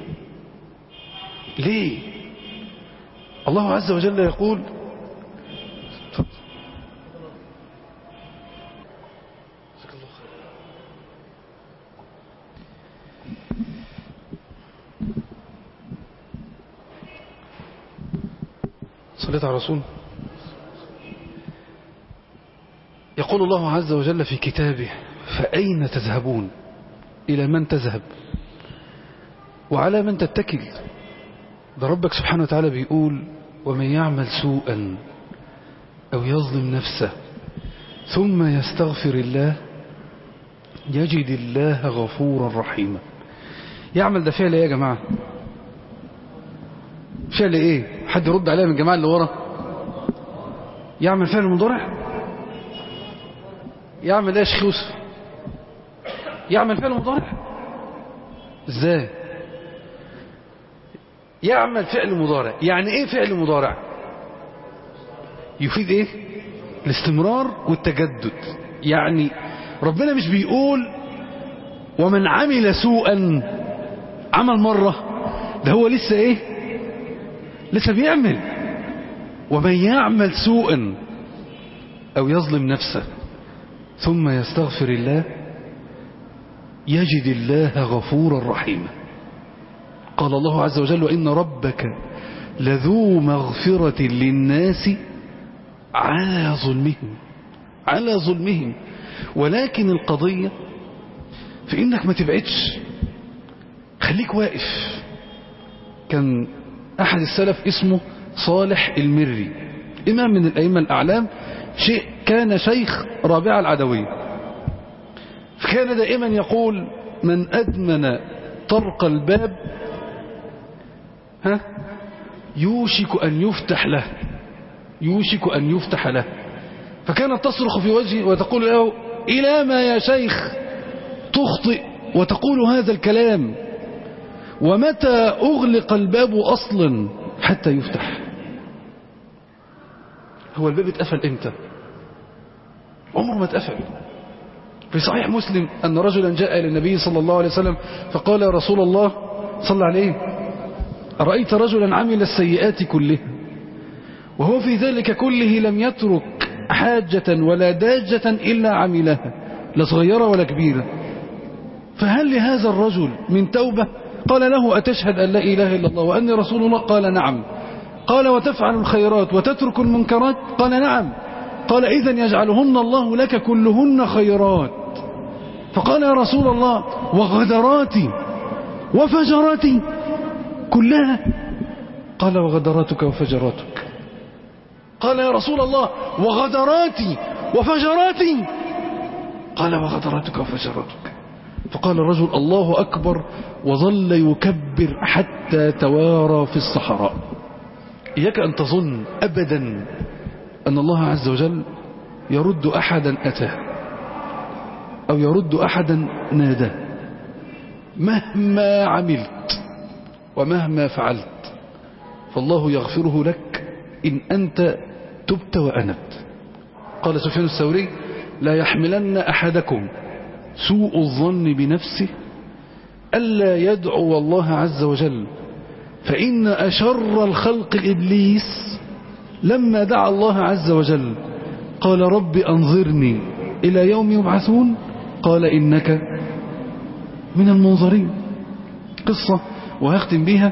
ليه الله عز وجل يقول صليت على رسول يقول الله عز وجل في كتابه فأين تذهبون إلى من تذهب وعلى من تتكل ده ربك سبحانه وتعالى بيقول ومن يعمل سوءا أو يظلم نفسه ثم يستغفر الله يجد الله غفورا رحيما يعمل ده فعل ايه يا جماعة فعل ايه حد يرد عليها من الجماعة اللي ورا يعمل فعل مضارع يعمل ايه يا شيخ يوسف يعمل فعل مضارع ازاي يعمل فعل مضارع يعني ايه فعل مضارع يفيد ايه الاستمرار والتجدد يعني ربنا مش بيقول ومن عمل سوءا عمل مرة ده هو لسه ايه لسه بيعمل ومن يعمل سوءا او يظلم نفسه ثم يستغفر الله يجد الله غفورا رحيما قال الله عز وجل وإن ربك لذو مغفرة للناس على ظلمهم على ظلمهم ولكن القضية في إنك ما تبعدش خليك واقف كان أحد السلف اسمه صالح المري إمام من الأئمة الأعلام شيء كان شيخ رابعة العدوية فكان دائما يقول من أدمن طرق الباب ها يوشك أن يفتح له يوشك أن يفتح له فكانت تصرخ في وجهه وتقول له إلى ما يا شيخ تخطئ وتقول هذا الكلام ومتى أغلق الباب أصلا حتى يفتح هو الباب اتقفل امتى عمره ما اتقفل في صحيح مسلم أن رجلا جاء إلى النبي صلى الله عليه وسلم فقال يا رسول الله صلى عليه أرأيت رجلا عمل السيئات كلها وهو في ذلك كله لم يترك حاجة ولا داجة إلا عملها لا صغيرة ولا كبيرة فهل لهذا الرجل من توبة قال له أتشهد أن لا إله إلا الله وأني رسول الله قال نعم قال وتفعل الخيرات وتترك المنكرات قال نعم قال إذا يجعلهن الله لك كلهن خيرات فقال يا رسول الله وغدراتي وفجراتي كلها قال وغدراتك وفجراتك قال يا رسول الله وغدراتي وفجراتي قال وغدراتك وفجراتك فقال الرجل الله أكبر وظل يكبر حتى توارى في الصحراء إياك أن تظن أبدا أن الله عز وجل يرد أحدا أتاه أو يرد أحدا ناداه مهما عملت ومهما فعلت فالله يغفره لك إن أنت تبت وأنبت قال سفيان الثوري لا يحملن أحدكم سوء الظن بنفسه ألا يدعو الله عز وجل فإن أشر الخلق إبليس لما دعا الله عز وجل قال رب أنظرني إلى يوم يبعثون قال إنك من المنظرين قصة وهختم بها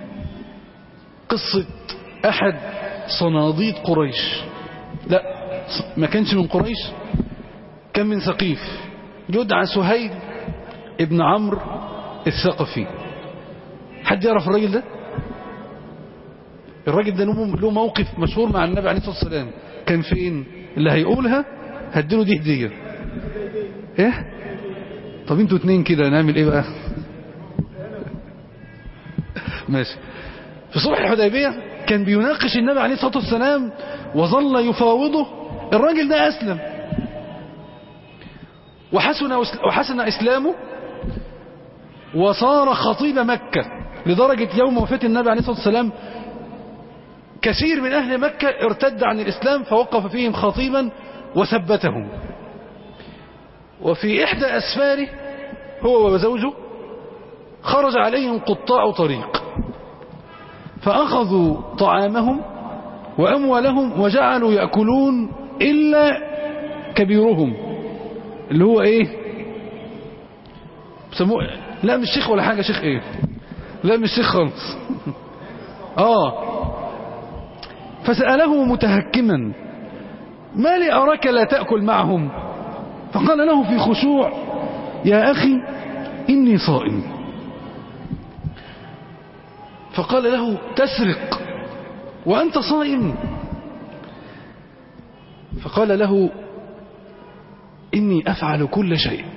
قصة أحد صناديد قريش لا ما كانش من قريش كان من ثقيف يدعى سهيل ابن عمرو الثقفي حد يعرف الراجل ده الراجل ده له موقف مشهور مع النبي عليه الصلاة والسلام كان فين اللي هيقولها هديله دي هدية ايه طب انتوا اتنين كده نعمل ايه بقى ماشي في صلح الحديبية كان بيناقش النبي عليه الصلاة والسلام وظل يفاوضه الراجل ده أسلم وحسن, وحسن إسلامه وصار خطيب مكة لدرجة يوم وفاة النبي عليه الصلاة والسلام كثير من أهل مكة ارتد عن الإسلام فوقف فيهم خطيبا وثبتهم وفي إحدى أسفاره هو وزوجه خرج عليهم قطاع طريق فأخذوا طعامهم وأموالهم وجعلوا يأكلون إلا كبيرهم اللي هو إيه بسموه لا مش شيخ ولا حاجة شيخ إيه لا مش شيخ خالص آه فسأله متهكما ما لي أراك لا تأكل معهم فقال له في خشوع يا أخي إني صائم فقال له تسرق وأنت صائم فقال له إني أفعل كل شيء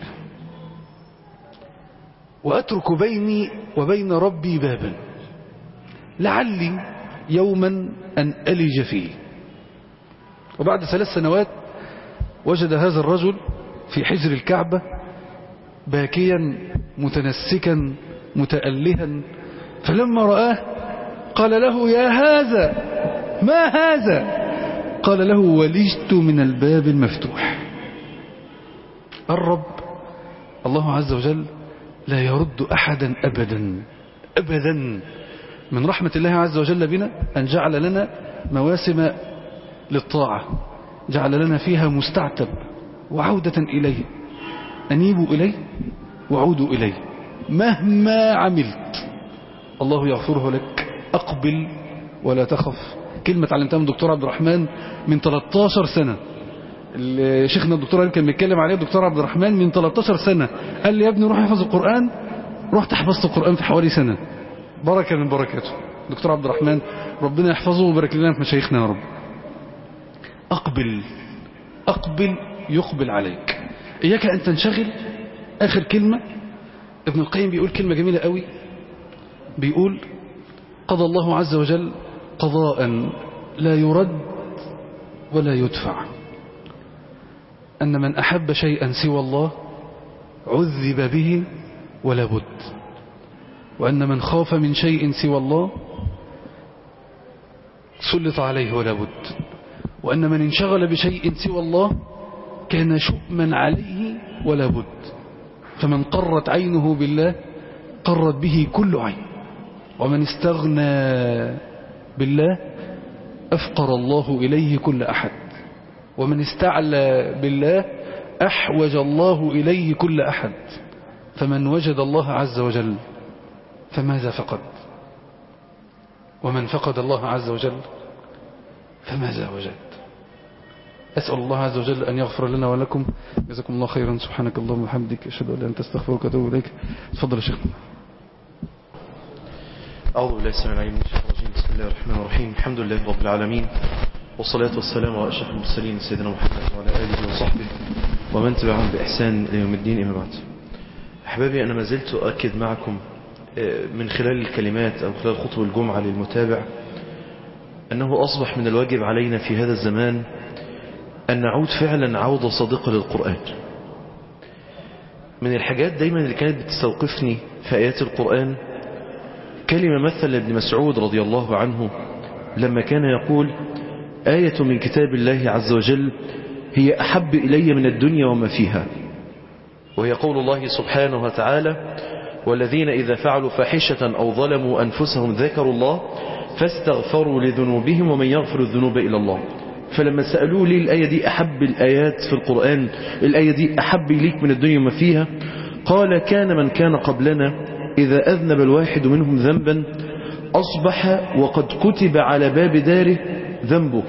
وأترك بيني وبين ربي بابا لعلي يوما أن ألج فيه وبعد ثلاث سنوات وجد هذا الرجل في حجر الكعبة باكيا متنسكا متألها فلما رآه قال له يا هذا ما هذا قال له ولجت من الباب المفتوح الرب الله عز وجل لا يرد أحدا أبدا أبدا من رحمة الله عز وجل بنا أن جعل لنا مواسم للطاعة جعل لنا فيها مستعتب وعودة إليه أنيبوا إليه وعودوا إليه مهما عملت الله يغفره لك أقبل ولا تخف كلمة تعلمتها من دكتور عبد الرحمن من 13 سنة شيخنا الدكتور اللي كان بيتكلم عليه الدكتور عبد الرحمن من 13 سنة قال لي يا ابني روح احفظ القرآن رحت حفظت القرآن في حوالي سنة بركة من بركاته دكتور عبد الرحمن ربنا يحفظه ويبارك لنا في مشايخنا يا رب أقبل أقبل يقبل عليك إياك أن تنشغل آخر كلمة ابن القيم بيقول كلمة جميلة قوي بيقول قضى الله عز وجل قضاء لا يرد ولا يدفع أن من أحب شيئا سوى الله عذب به ولا بد وأن من خاف من شيء سوى الله سلط عليه ولا بد وأن من انشغل بشيء سوى الله كان شؤما عليه ولا بد فمن قرت عينه بالله قرت به كل عين ومن استغنى بالله أفقر الله إليه كل أحد ومن استعلى بالله أحوج الله إليه كل أحد فمن وجد الله عز وجل فماذا فقد ومن فقد الله عز وجل فماذا وجد أسأل الله عز وجل أن يغفر لنا ولكم جزاكم الله خيرا سبحانك اللهم وبحمدك أشهد أن لا أنت استغفرك وأتوب إليك تفضل يا شيخنا أعوذ بالله السميع العليم من الشيطان الرجيم بسم الله الرحمن الرحيم الحمد لله رب العالمين والصلاة والسلام على أشرف المرسلين سيدنا محمد وعلى آله وصحبه ومن تبعهم بإحسان إلى يوم الدين إما بعد أحبابي أنا ما زلت أؤكد معكم من خلال الكلمات أو خلال خطوة الجمعة للمتابع أنه أصبح من الواجب علينا في هذا الزمان أن نعود فعلا عودة صادقة للقرآن من الحاجات دايما اللي كانت بتستوقفني في آيات القرآن كلمة مثل ابن مسعود رضي الله عنه لما كان يقول آية من كتاب الله عز وجل هي أحب إلي من الدنيا وما فيها وهي قول الله سبحانه وتعالى والذين إذا فعلوا فاحشة أو ظلموا أنفسهم ذكروا الله فاستغفروا لذنوبهم ومن يغفر الذنوب إلى الله فلما سألوه ليه الآية دي أحب الآيات في القرآن الآية دي أحب إليك من الدنيا وما فيها قال كان من كان قبلنا إذا أذنب الواحد منهم ذنبا أصبح وقد كتب على باب داره ذنبه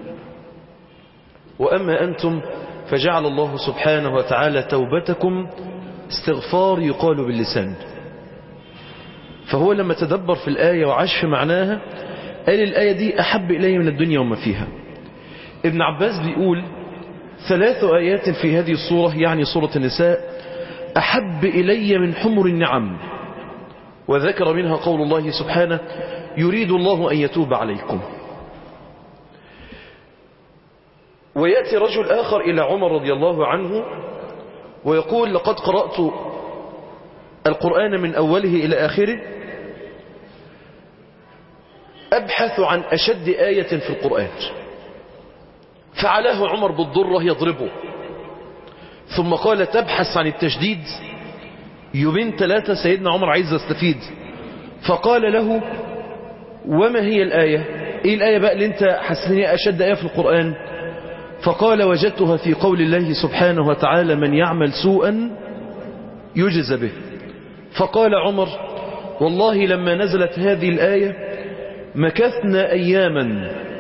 وأما أنتم فجعل الله سبحانه وتعالى توبتكم استغفار يقال باللسان فهو لما تدبر في الآية وعاش في معناها قال الآية دي أحب إلي من الدنيا وما فيها ابن عباس بيقول ثلاث آيات في هذه الصورة يعني صورة النساء أحب إلي من حمر النعم وذكر منها قول الله سبحانه يريد الله أن يتوب عليكم ويأتي رجل آخر إلى عمر رضي الله عنه ويقول لقد قرأت القرآن من أوله إلى آخره أبحث عن أشد آية في القرآن فعلاه عمر بالضرة يضربه ثم قال تبحث عن التشديد يومين ثلاثة سيدنا عمر عايز يستفيد فقال له وما هي الآية ايه الآية بقى اللي انت حسنية أشد آية في القرآن فقال وجدتها في قول الله سبحانه وتعالى من يعمل سوءا يجز به فقال عمر والله لما نزلت هذه الآية مكثنا أياما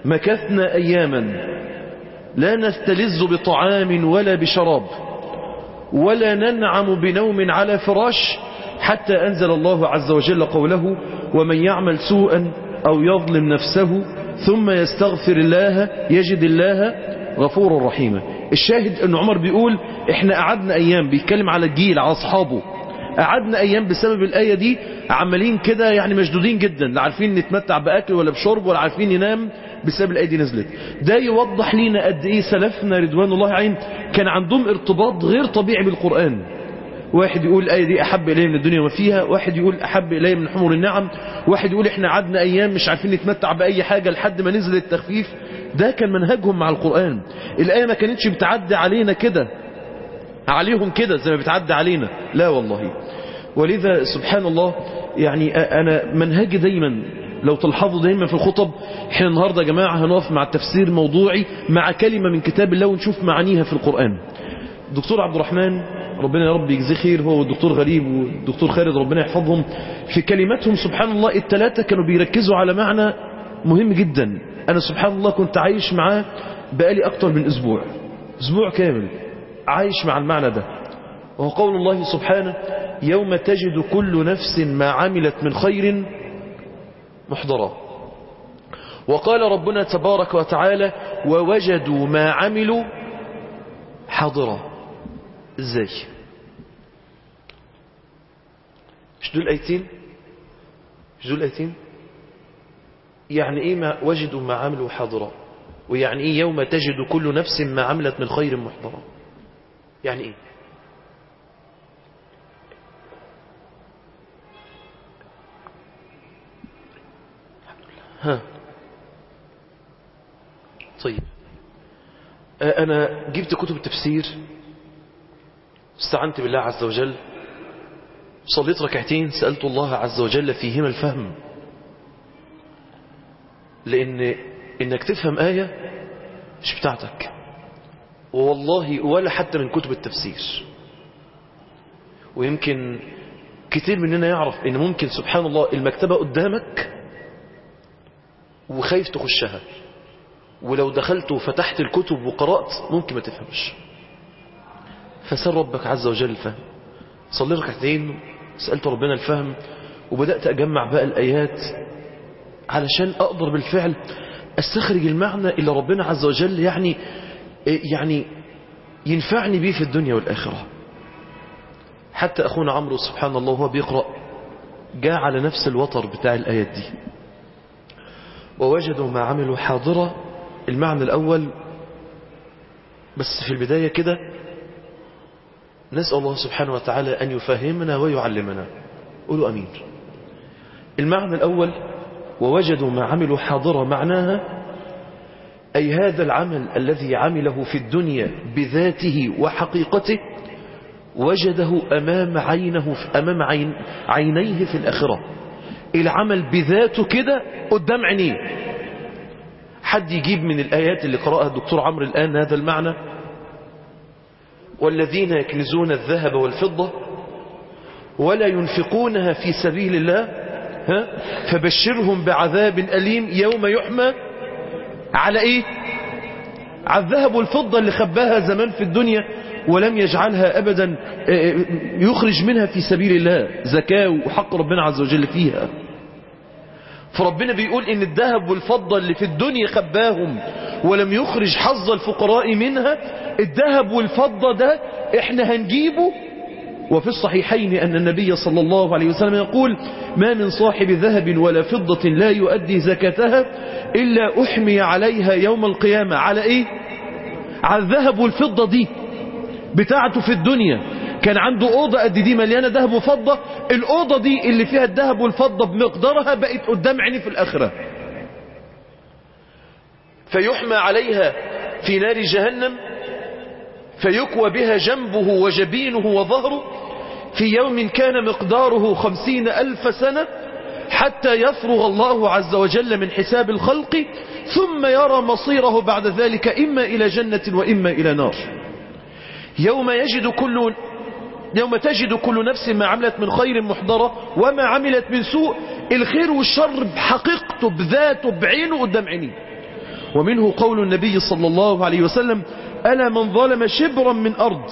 مكثنا أياما لا نستلذ بطعام ولا بشراب ولا ننعم بنوم على فراش حتى أنزل الله عز وجل قوله ومن يعمل سوءا أو يظلم نفسه ثم يستغفر الله يجد الله غفورا رحيما الشاهد أن عمر بيقول احنا قعدنا أيام بيتكلم على الجيل على أصحابه قعدنا أيام بسبب الآية دي عمالين كده يعني مشدودين جدا لا عارفين نتمتع بأكل ولا بشرب ولا عارفين ننام بسبب الآية دي نزلت ده يوضح لينا قد إيه سلفنا رضوان الله عليهم كان عندهم ارتباط غير طبيعي بالقرآن واحد يقول الآية دي أحب إليه من الدنيا وما فيها واحد يقول أحب إليه من حمر النعم واحد يقول إحنا قعدنا أيام مش عارفين نتمتع بأي حاجة لحد ما نزل التخفيف ده كان منهجهم مع القرآن الآية ما كانتش بتعدي علينا كده عليهم كده زي ما بتعدي علينا لا والله ولذا سبحان الله يعني أنا منهجي دايما لو تلحظوا دايما في الخطب احنا النهاردة يا جماعة هنقف مع التفسير موضوعي مع كلمة من كتاب الله ونشوف معانيها في القرآن الدكتور عبد الرحمن ربنا يا رب يجزيه خير هو والدكتور غريب والدكتور خالد ربنا يحفظهم في كلماتهم سبحان الله الثلاثة كانوا بيركزوا على معنى مهم جدا أنا سبحان الله كنت عايش معاه بقالي أكتر من أسبوع أسبوع كامل عايش مع المعنى ده وهو قول الله سبحانه يوم تجد كل نفس ما عملت من خير محضرا وقال ربنا تبارك وتعالى ووجدوا ما عملوا حاضرا ازاي مش دول ايتين مش دول ايتين يعني ايه ما وجدوا ما عملوا حاضرا ويعني ايه يوم تجد كل نفس ما عملت من خير محضرا يعني ايه ها طيب أنا جبت كتب التفسير استعنت بالله عز وجل صليت ركعتين سألت الله عز وجل فيهما الفهم لأن إنك تفهم آية مش بتاعتك والله ولا حتى من كتب التفسير ويمكن كتير مننا يعرف إن ممكن سبحان الله المكتبة قدامك وخايف تخشها ولو دخلت وفتحت الكتب وقرأت ممكن ما تفهمش فسأل ربك عز وجل الفهم صلي ركعتين سألت ربنا الفهم وبدأت أجمع بقى الآيات علشان أقدر بالفعل أستخرج المعنى اللي ربنا عز وجل يعني يعني ينفعني به في الدنيا والآخرة حتى أخونا عمرو سبحان الله وهو بيقرأ جاء على نفس الوتر بتاع الآيات دي ووجدوا ما عملوا حاضرة المعنى الأول بس في البداية كده نسأل الله سبحانه وتعالى أن يفهمنا ويعلمنا قولوا أمين المعنى الأول ووجدوا ما عملوا حاضرة معناها أي هذا العمل الذي عمله في الدنيا بذاته وحقيقته وجده أمام عينه أمام عين عينيه في الآخرة العمل بذاته كده قدام عينيه حد يجيب من الآيات اللي قرأها الدكتور عمرو الآن هذا المعنى والذين يكنزون الذهب والفضة ولا ينفقونها في سبيل الله ها فبشرهم بعذاب أليم يوم يحمى على ايه على الذهب والفضة اللي خباها زمان في الدنيا ولم يجعلها أبدا يخرج منها في سبيل الله زكاة وحق ربنا عز وجل فيها فربنا بيقول ان الذهب والفضة اللي في الدنيا خباهم ولم يخرج حظ الفقراء منها الذهب والفضة ده احنا هنجيبه وفي الصحيحين أن النبي صلى الله عليه وسلم يقول ما من صاحب ذهب ولا فضة لا يؤدي زكاتها إلا أحمي عليها يوم القيامة على إيه على الذهب والفضة دي بتاعته في الدنيا كان عنده أوضة قد دي مليانة ذهب وفضة الأوضة دي اللي فيها الذهب والفضة بمقدارها بقت قدام عيني في الآخرة فيحمى عليها في نار جهنم فيكوى بها جنبه وجبينه وظهره في يوم كان مقداره خمسين ألف سنة حتى يفرغ الله عز وجل من حساب الخلق ثم يرى مصيره بعد ذلك إما إلى جنة وإما إلى نار يوم يجد كل يوم تجد كل نفس ما عملت من خير محضرة وما عملت من سوء الخير والشر بحقيقته بذاته بعينه قدام عينيه ومنه قول النبي صلى الله عليه وسلم ألا من ظلم شبرا من أرض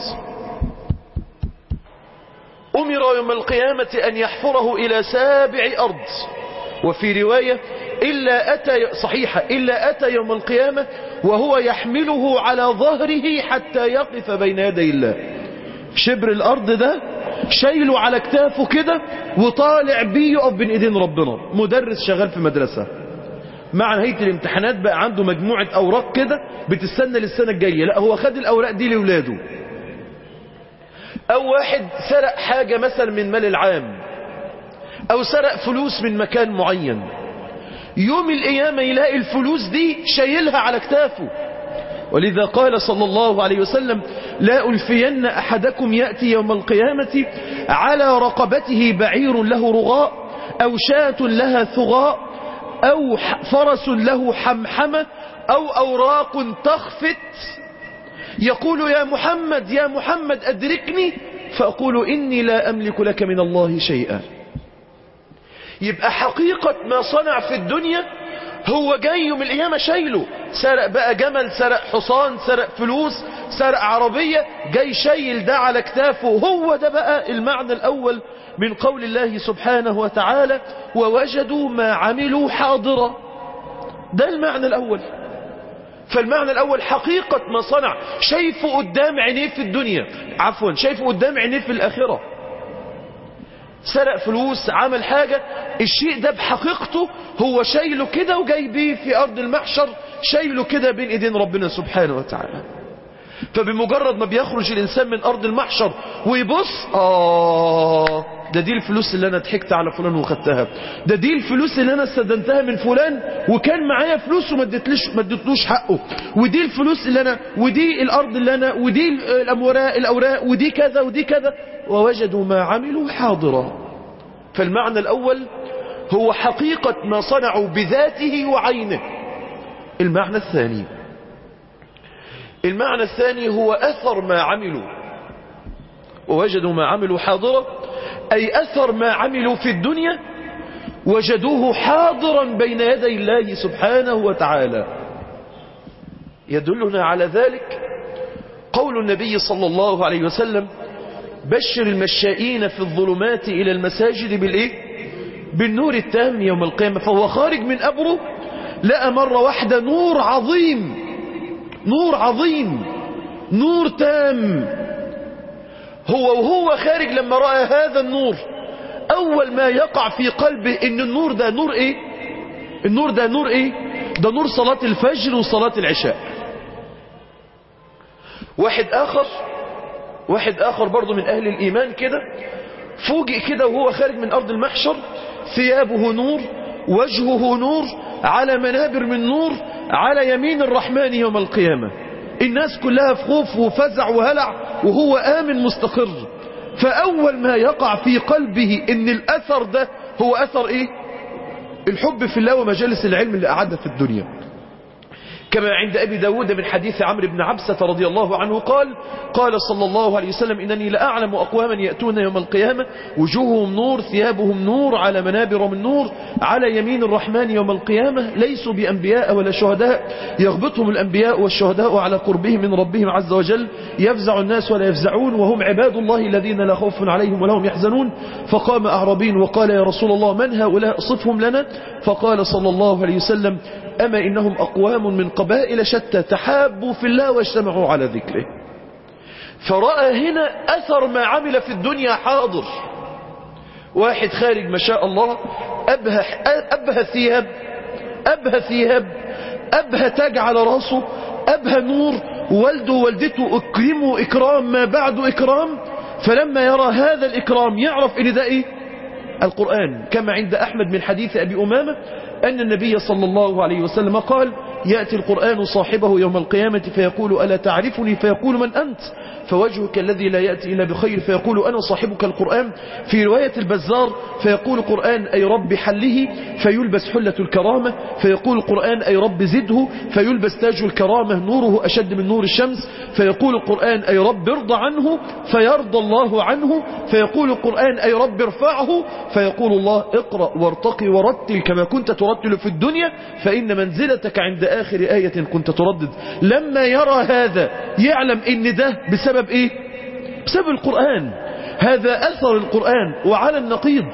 أمر يوم القيامة أن يحفره إلى سابع أرض وفي رواية إلا أتى صحيحة إلا أتى يوم القيامة وهو يحمله على ظهره حتى يقف بين يدي الله شبر الأرض ده شايله على كتافه كده وطالع بيه يقف بين ايدين ربنا مدرس شغال في مدرسة مع نهاية الامتحانات بقى عنده مجموعة أوراق كده بتستنى للسنة الجاية لا هو خد الأوراق دي لولاده أو واحد سرق حاجة مثلا من مال العام أو سرق فلوس من مكان معين يوم القيامة يلاقي الفلوس دي شايلها على كتافه ولذا قال صلى الله عليه وسلم لا ألفين أحدكم يأتي يوم القيامة على رقبته بعير له رغاء أو شاة لها ثغاء أو فرس له حمحمة أو أوراق تخفت يقول يا محمد يا محمد أدركني فأقول إني لا أملك لك من الله شيئا يبقى حقيقة ما صنع في الدنيا هو جاي يوم القيامة شايله سرق بقى جمل سرق حصان سرق فلوس سرق عربية جاي شايل ده على كتافه هو ده بقى المعنى الأول من قول الله سبحانه وتعالى ووجدوا ما عملوا حاضرا ده المعنى الأول فالمعنى الأول حقيقة ما صنع شايفه قدام عينيه في الدنيا عفوا شايفه قدام عينيه في الآخرة سرق فلوس عمل حاجة الشيء ده بحقيقته هو شايله كده وجاي بيه في أرض المحشر شايله كده بين إيدين ربنا سبحانه وتعالى فبمجرد ما بيخرج الإنسان من أرض المحشر ويبص آه ده دي الفلوس اللي أنا ضحكت على فلان وخدتها ده دي الفلوس اللي أنا استدنتها من فلان وكان معايا فلوس وما اديتلوش ما اديتلوش حقه ودي الفلوس اللي أنا ودي الأرض اللي أنا ودي الأموراء الأوراق ودي كذا ودي كذا ووجدوا ما عملوا حاضرا فالمعنى الأول هو حقيقة ما صنعوا بذاته وعينه المعنى الثاني المعنى الثاني هو أثر ما عملوا ووجدوا ما عملوا حاضرا أي أثر ما عملوا في الدنيا وجدوه حاضرا بين يدي الله سبحانه وتعالى يدلنا على ذلك قول النبي صلى الله عليه وسلم بشر المشائين في الظلمات إلى المساجد بالإيه؟ بالنور التام يوم القيامة فهو خارج من أبره لقى مرة واحدة نور عظيم نور عظيم نور تام هو وهو خارج لما رأى هذا النور أول ما يقع في قلبه إن النور ده نور إيه النور ده نور إيه ده نور صلاة الفجر وصلاة العشاء واحد آخر واحد آخر برضه من أهل الإيمان كده فوجئ كده وهو خارج من أرض المحشر ثيابه نور وجهه نور على منابر من نور على يمين الرحمن يوم القيامة الناس كلها في خوف وفزع وهلع وهو آمن مستقر فأول ما يقع في قلبه إن الأثر ده هو أثر إيه الحب في الله ومجالس العلم اللي أعدها في الدنيا كما عند أبي داود من حديث عمرو بن عبسة رضي الله عنه قال قال صلى الله عليه وسلم إنني لأعلم أقواما يأتون يوم القيامة وجوههم نور ثيابهم نور على منابر من نور على يمين الرحمن يوم القيامة ليسوا بأنبياء ولا شهداء يغبطهم الأنبياء والشهداء على قربهم من ربهم عز وجل يفزع الناس ولا يفزعون وهم عباد الله الذين لا خوف عليهم ولا هم يحزنون فقام أعرابين وقال يا رسول الله من هؤلاء صفهم لنا فقال صلى الله عليه وسلم أما إنهم أقوام من قبائل شتى تحابوا في الله واجتمعوا على ذكره فرأى هنا أثر ما عمل في الدنيا حاضر واحد خارج ما شاء الله أبهى, أبهى ثياب أبهى ثياب أبهى تاج على راسه أبهى نور والده ووالدته أكرموا إكرام ما بعد إكرام فلما يرى هذا الإكرام يعرف إن ده إيه القرآن كما عند أحمد من حديث أبي أمامة أن النبي صلى الله عليه وسلم قال يأتي القرآن صاحبه يوم القيامة فيقول ألا تعرفني فيقول من أنت فوجهك الذي لا يأتي إلا بخير فيقول أنا صاحبك القرآن في رواية البزار فيقول القرآن أي رب حله فيلبس حلة الكرامة فيقول القرآن أي رب زده فيلبس تاج الكرامة نوره أشد من نور الشمس فيقول القرآن أي رب ارضى عنه فيرضى الله عنه فيقول القرآن أي رب ارفعه فيقول الله اقرأ وارتقي ورتل كما كنت ترتل في الدنيا فإن منزلتك عند آخر آية كنت تردد لما يرى هذا يعلم ان ده بسبب ايه بسبب القرآن هذا أثر القرآن وعلى النقيض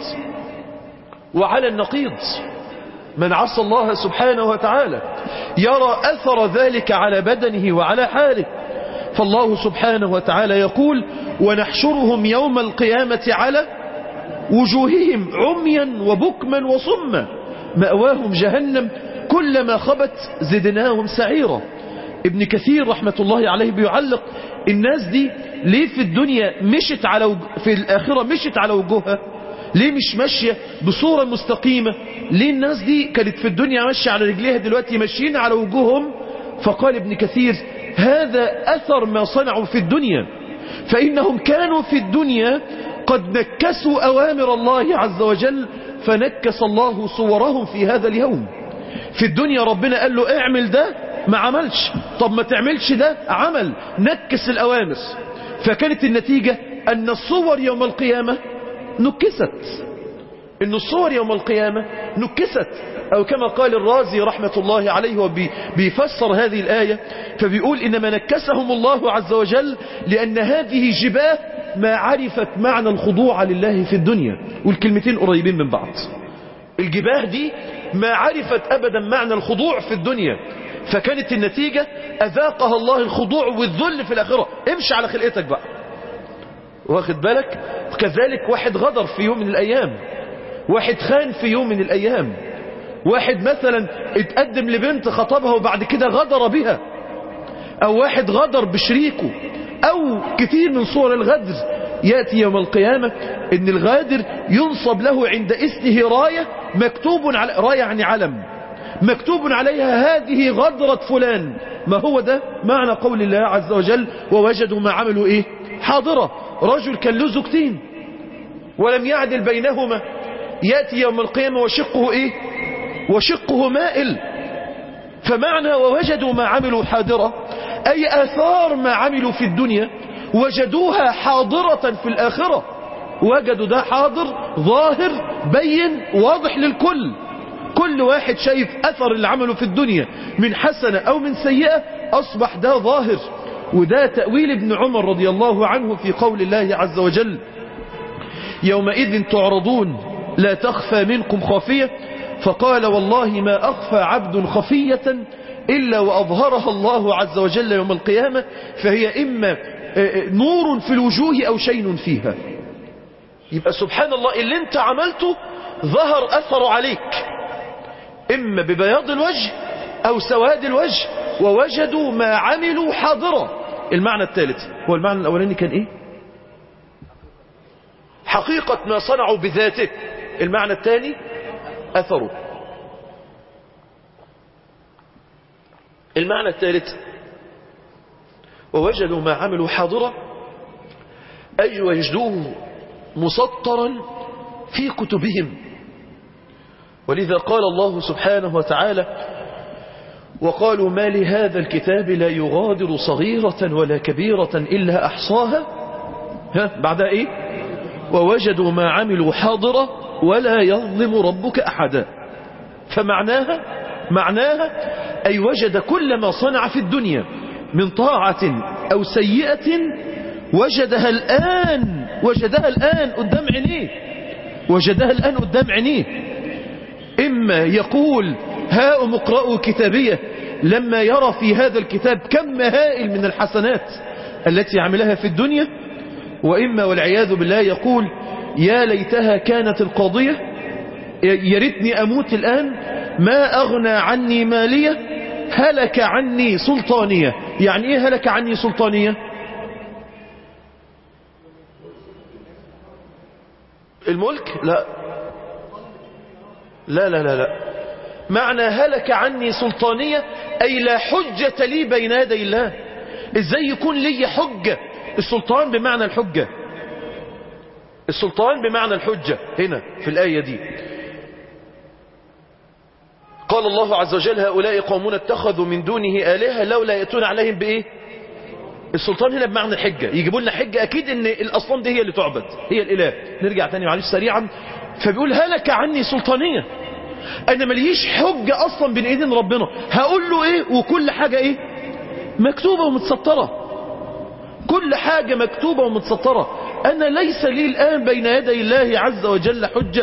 وعلى النقيض من عصى الله سبحانه وتعالى يرى أثر ذلك على بدنه وعلى حاله فالله سبحانه وتعالى يقول ونحشرهم يوم القيامة على وجوههم عميا وبكما وصما مأواهم جهنم كلما خبت زدناهم سعيرا ابن كثير رحمة الله عليه بيعلق الناس دي ليه في الدنيا مشت على وج... في الآخرة مشت على وجوهها ليه مش ماشية بصورة مستقيمة ليه الناس دي كانت في الدنيا ماشية على رجليها دلوقتي ماشيين على وجوههم فقال ابن كثير هذا أثر ما صنعوا في الدنيا فإنهم كانوا في الدنيا قد نكسوا أوامر الله عز وجل فنكس الله صورهم في هذا اليوم في الدنيا ربنا قال له اعمل ده ما عملش طب ما تعملش ده عمل نكس الأوامر فكانت النتيجة أن الصور يوم القيامة نكست أن الصور يوم القيامة نكست أو كما قال الرازي رحمة الله عليه وبيفسر هذه الآية فبيقول إنما نكسهم الله عز وجل لأن هذه جباه ما عرفت معنى الخضوع لله في الدنيا والكلمتين قريبين من بعض الجباه دي ما عرفت أبدا معنى الخضوع في الدنيا فكانت النتيجة أذاقها الله الخضوع والذل في الآخرة امشي على خلقتك بقى واخد بالك كذلك واحد غدر في يوم من الأيام واحد خان في يوم من الأيام واحد مثلا اتقدم لبنت خطبها وبعد كده غدر بها أو واحد غدر بشريكه أو كثير من صور الغدر يأتي يوم القيامة ان الغادر ينصب له عند اسمه راية مكتوب على راية يعني علم مكتوب عليها هذه غدرة فلان ما هو ده معنى قول الله عز وجل ووجدوا ما عملوا ايه حاضرة رجل كان له زوجتين ولم يعدل بينهما يأتي يوم القيامة وشقه ايه وشقه مائل فمعنى ووجدوا ما عملوا حاضرة أي آثار ما عملوا في الدنيا وجدوها حاضرة في الآخرة وجدوا ده حاضر ظاهر بين واضح للكل كل واحد شايف أثر اللي عمله في الدنيا من حسنة أو من سيئة أصبح ده ظاهر وده تأويل ابن عمر رضي الله عنه في قول الله عز وجل يومئذ تعرضون لا تخفى منكم خافية فقال والله ما أخفى عبد خفية إلا وأظهرها الله عز وجل يوم القيامة فهي إما نور في الوجوه أو شين فيها يبقى سبحان الله اللي انت عملته ظهر أثر عليك إما ببياض الوجه أو سواد الوجه ووجدوا ما عملوا حاضرا المعنى الثالث هو المعنى الأولاني كان إيه حقيقة ما صنعوا بذاته المعنى الثاني أثره المعنى الثالث ووجدوا ما عملوا حاضرا أي وجدوه مسطرا في كتبهم ولذا قال الله سبحانه وتعالى وقالوا ما لهذا الكتاب لا يغادر صغيرة ولا كبيرة إلا أحصاها ها بعدها إيه ووجدوا ما عملوا حاضرا ولا يظلم ربك أحدا فمعناها معناها أي وجد كل ما صنع في الدنيا من طاعة أو سيئة وجدها الآن وجدها الآن قدام عينيه وجدها الآن قدام عينيه إما يقول هاؤم اقرأوا كتابية لما يرى في هذا الكتاب كم هائل من الحسنات التي عملها في الدنيا وإما والعياذ بالله يقول يا ليتها كانت القاضية يرثني أموت الآن ما أغنى عني مالية هلك عني سلطانية يعني إيه هلك عني سلطانية الملك لا لا لا لا لا معنى هلك عني سلطانية أي لا حجة لي بين يدي الله إزاي يكون لي حجة السلطان بمعنى الحجة السلطان بمعنى الحجة هنا في الآية دي قال الله عز وجل هؤلاء قومون اتخذوا من دونه آلهة لولا يأتون عليهم بإيه السلطان هنا بمعنى الحجة يجيبوا لنا حجة أكيد ان الأصنام دي هي اللي تعبد هي الإله نرجع تاني معلش سريعا فبيقول هلك عني سلطانية انا مليش حجة اصلا بين ايدين ربنا هقول له ايه وكل حاجة ايه مكتوبة ومتسطرة كل حاجة مكتوبة ومتسطرة انا ليس لي الان بين يدي الله عز وجل حجة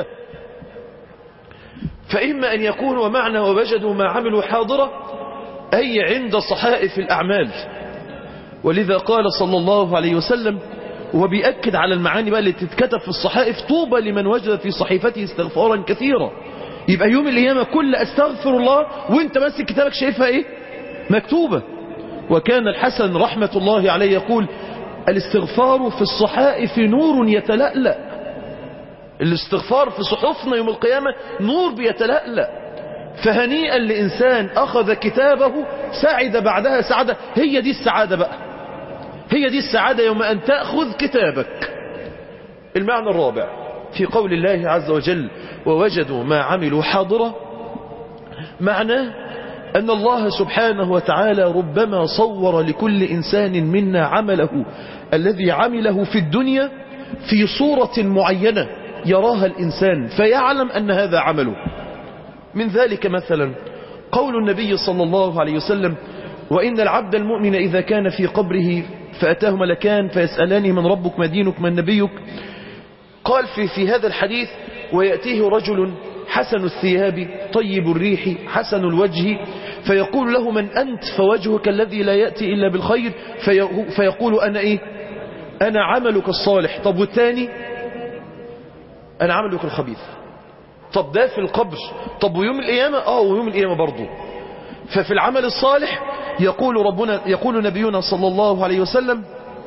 فإما أن يكون ومعنى ووجدوا ما عملوا حاضرة أي عند صحائف الأعمال ولذا قال صلى الله عليه وسلم وبيأكد على المعاني بقى اللي تتكتب في الصحائف طوبى لمن وجد في صحيفته استغفارا كثيرا يبقى يوم القيامة كل أستغفر الله وانت ماسك كتابك شايفها ايه مكتوبة وكان الحسن رحمة الله عليه يقول الاستغفار في الصحائف نور يتلألأ الاستغفار في صحفنا يوم القيامة نور بيتلألأ فهنيئا لإنسان أخذ كتابه سعد بعدها سعادة هي دي السعادة بقى هي دي السعادة يوم أن تأخذ كتابك المعنى الرابع في قول الله عز وجل ووجدوا ما عملوا حاضرة معناه أن الله سبحانه وتعالى ربما صور لكل إنسان منا عمله الذي عمله في الدنيا في صورة معينة يراها الإنسان فيعلم أن هذا عمله من ذلك مثلا قول النبي صلى الله عليه وسلم وإن العبد المؤمن إذا كان في قبره فأتاه ملكان فيسألاني من ربك ما دينك من نبيك قال في, في هذا الحديث ويأتيه رجل حسن الثياب طيب الريح حسن الوجه فيقول له من أنت فوجهك الذي لا يأتي إلا بالخير في فيقول أنا إيه أنا عملك الصالح طب والثاني أنا عملك الخبيث طب ده في القبر طب ويوم القيامة آه ويوم القيامة برضه ففي العمل الصالح يقول ربنا يقول نبينا صلى الله عليه وسلم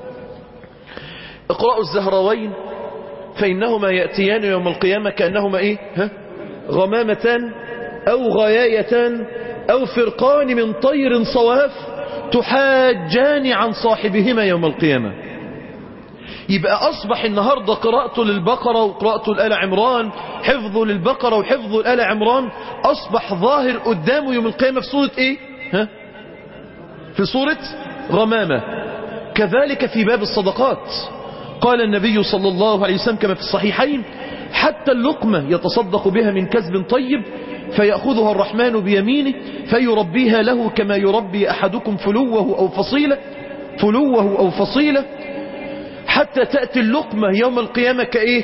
اقرأوا الزهراوين فإنهما يأتيان يوم القيامة كأنهما إيه ها؟ غمامتان أو غيايتان أو فرقان من طير صواف تحاجان عن صاحبهما يوم القيامة يبقى أصبح النهاردة قراءته للبقرة وقراءته لآل عمران حفظه للبقرة وحفظه لآل عمران أصبح ظاهر قدامه يوم القيامة في صورة إيه ها؟ في صورة غمامة كذلك في باب الصدقات قال النبي صلى الله عليه وسلم كما في الصحيحين حتى اللقمة يتصدق بها من كسب طيب فيأخذها الرحمن بيمينه فيربيها له كما يربي أحدكم فلوه أو فصيلة فلوه أو فصيلة حتى تأتي اللقمة يوم القيامة كإيه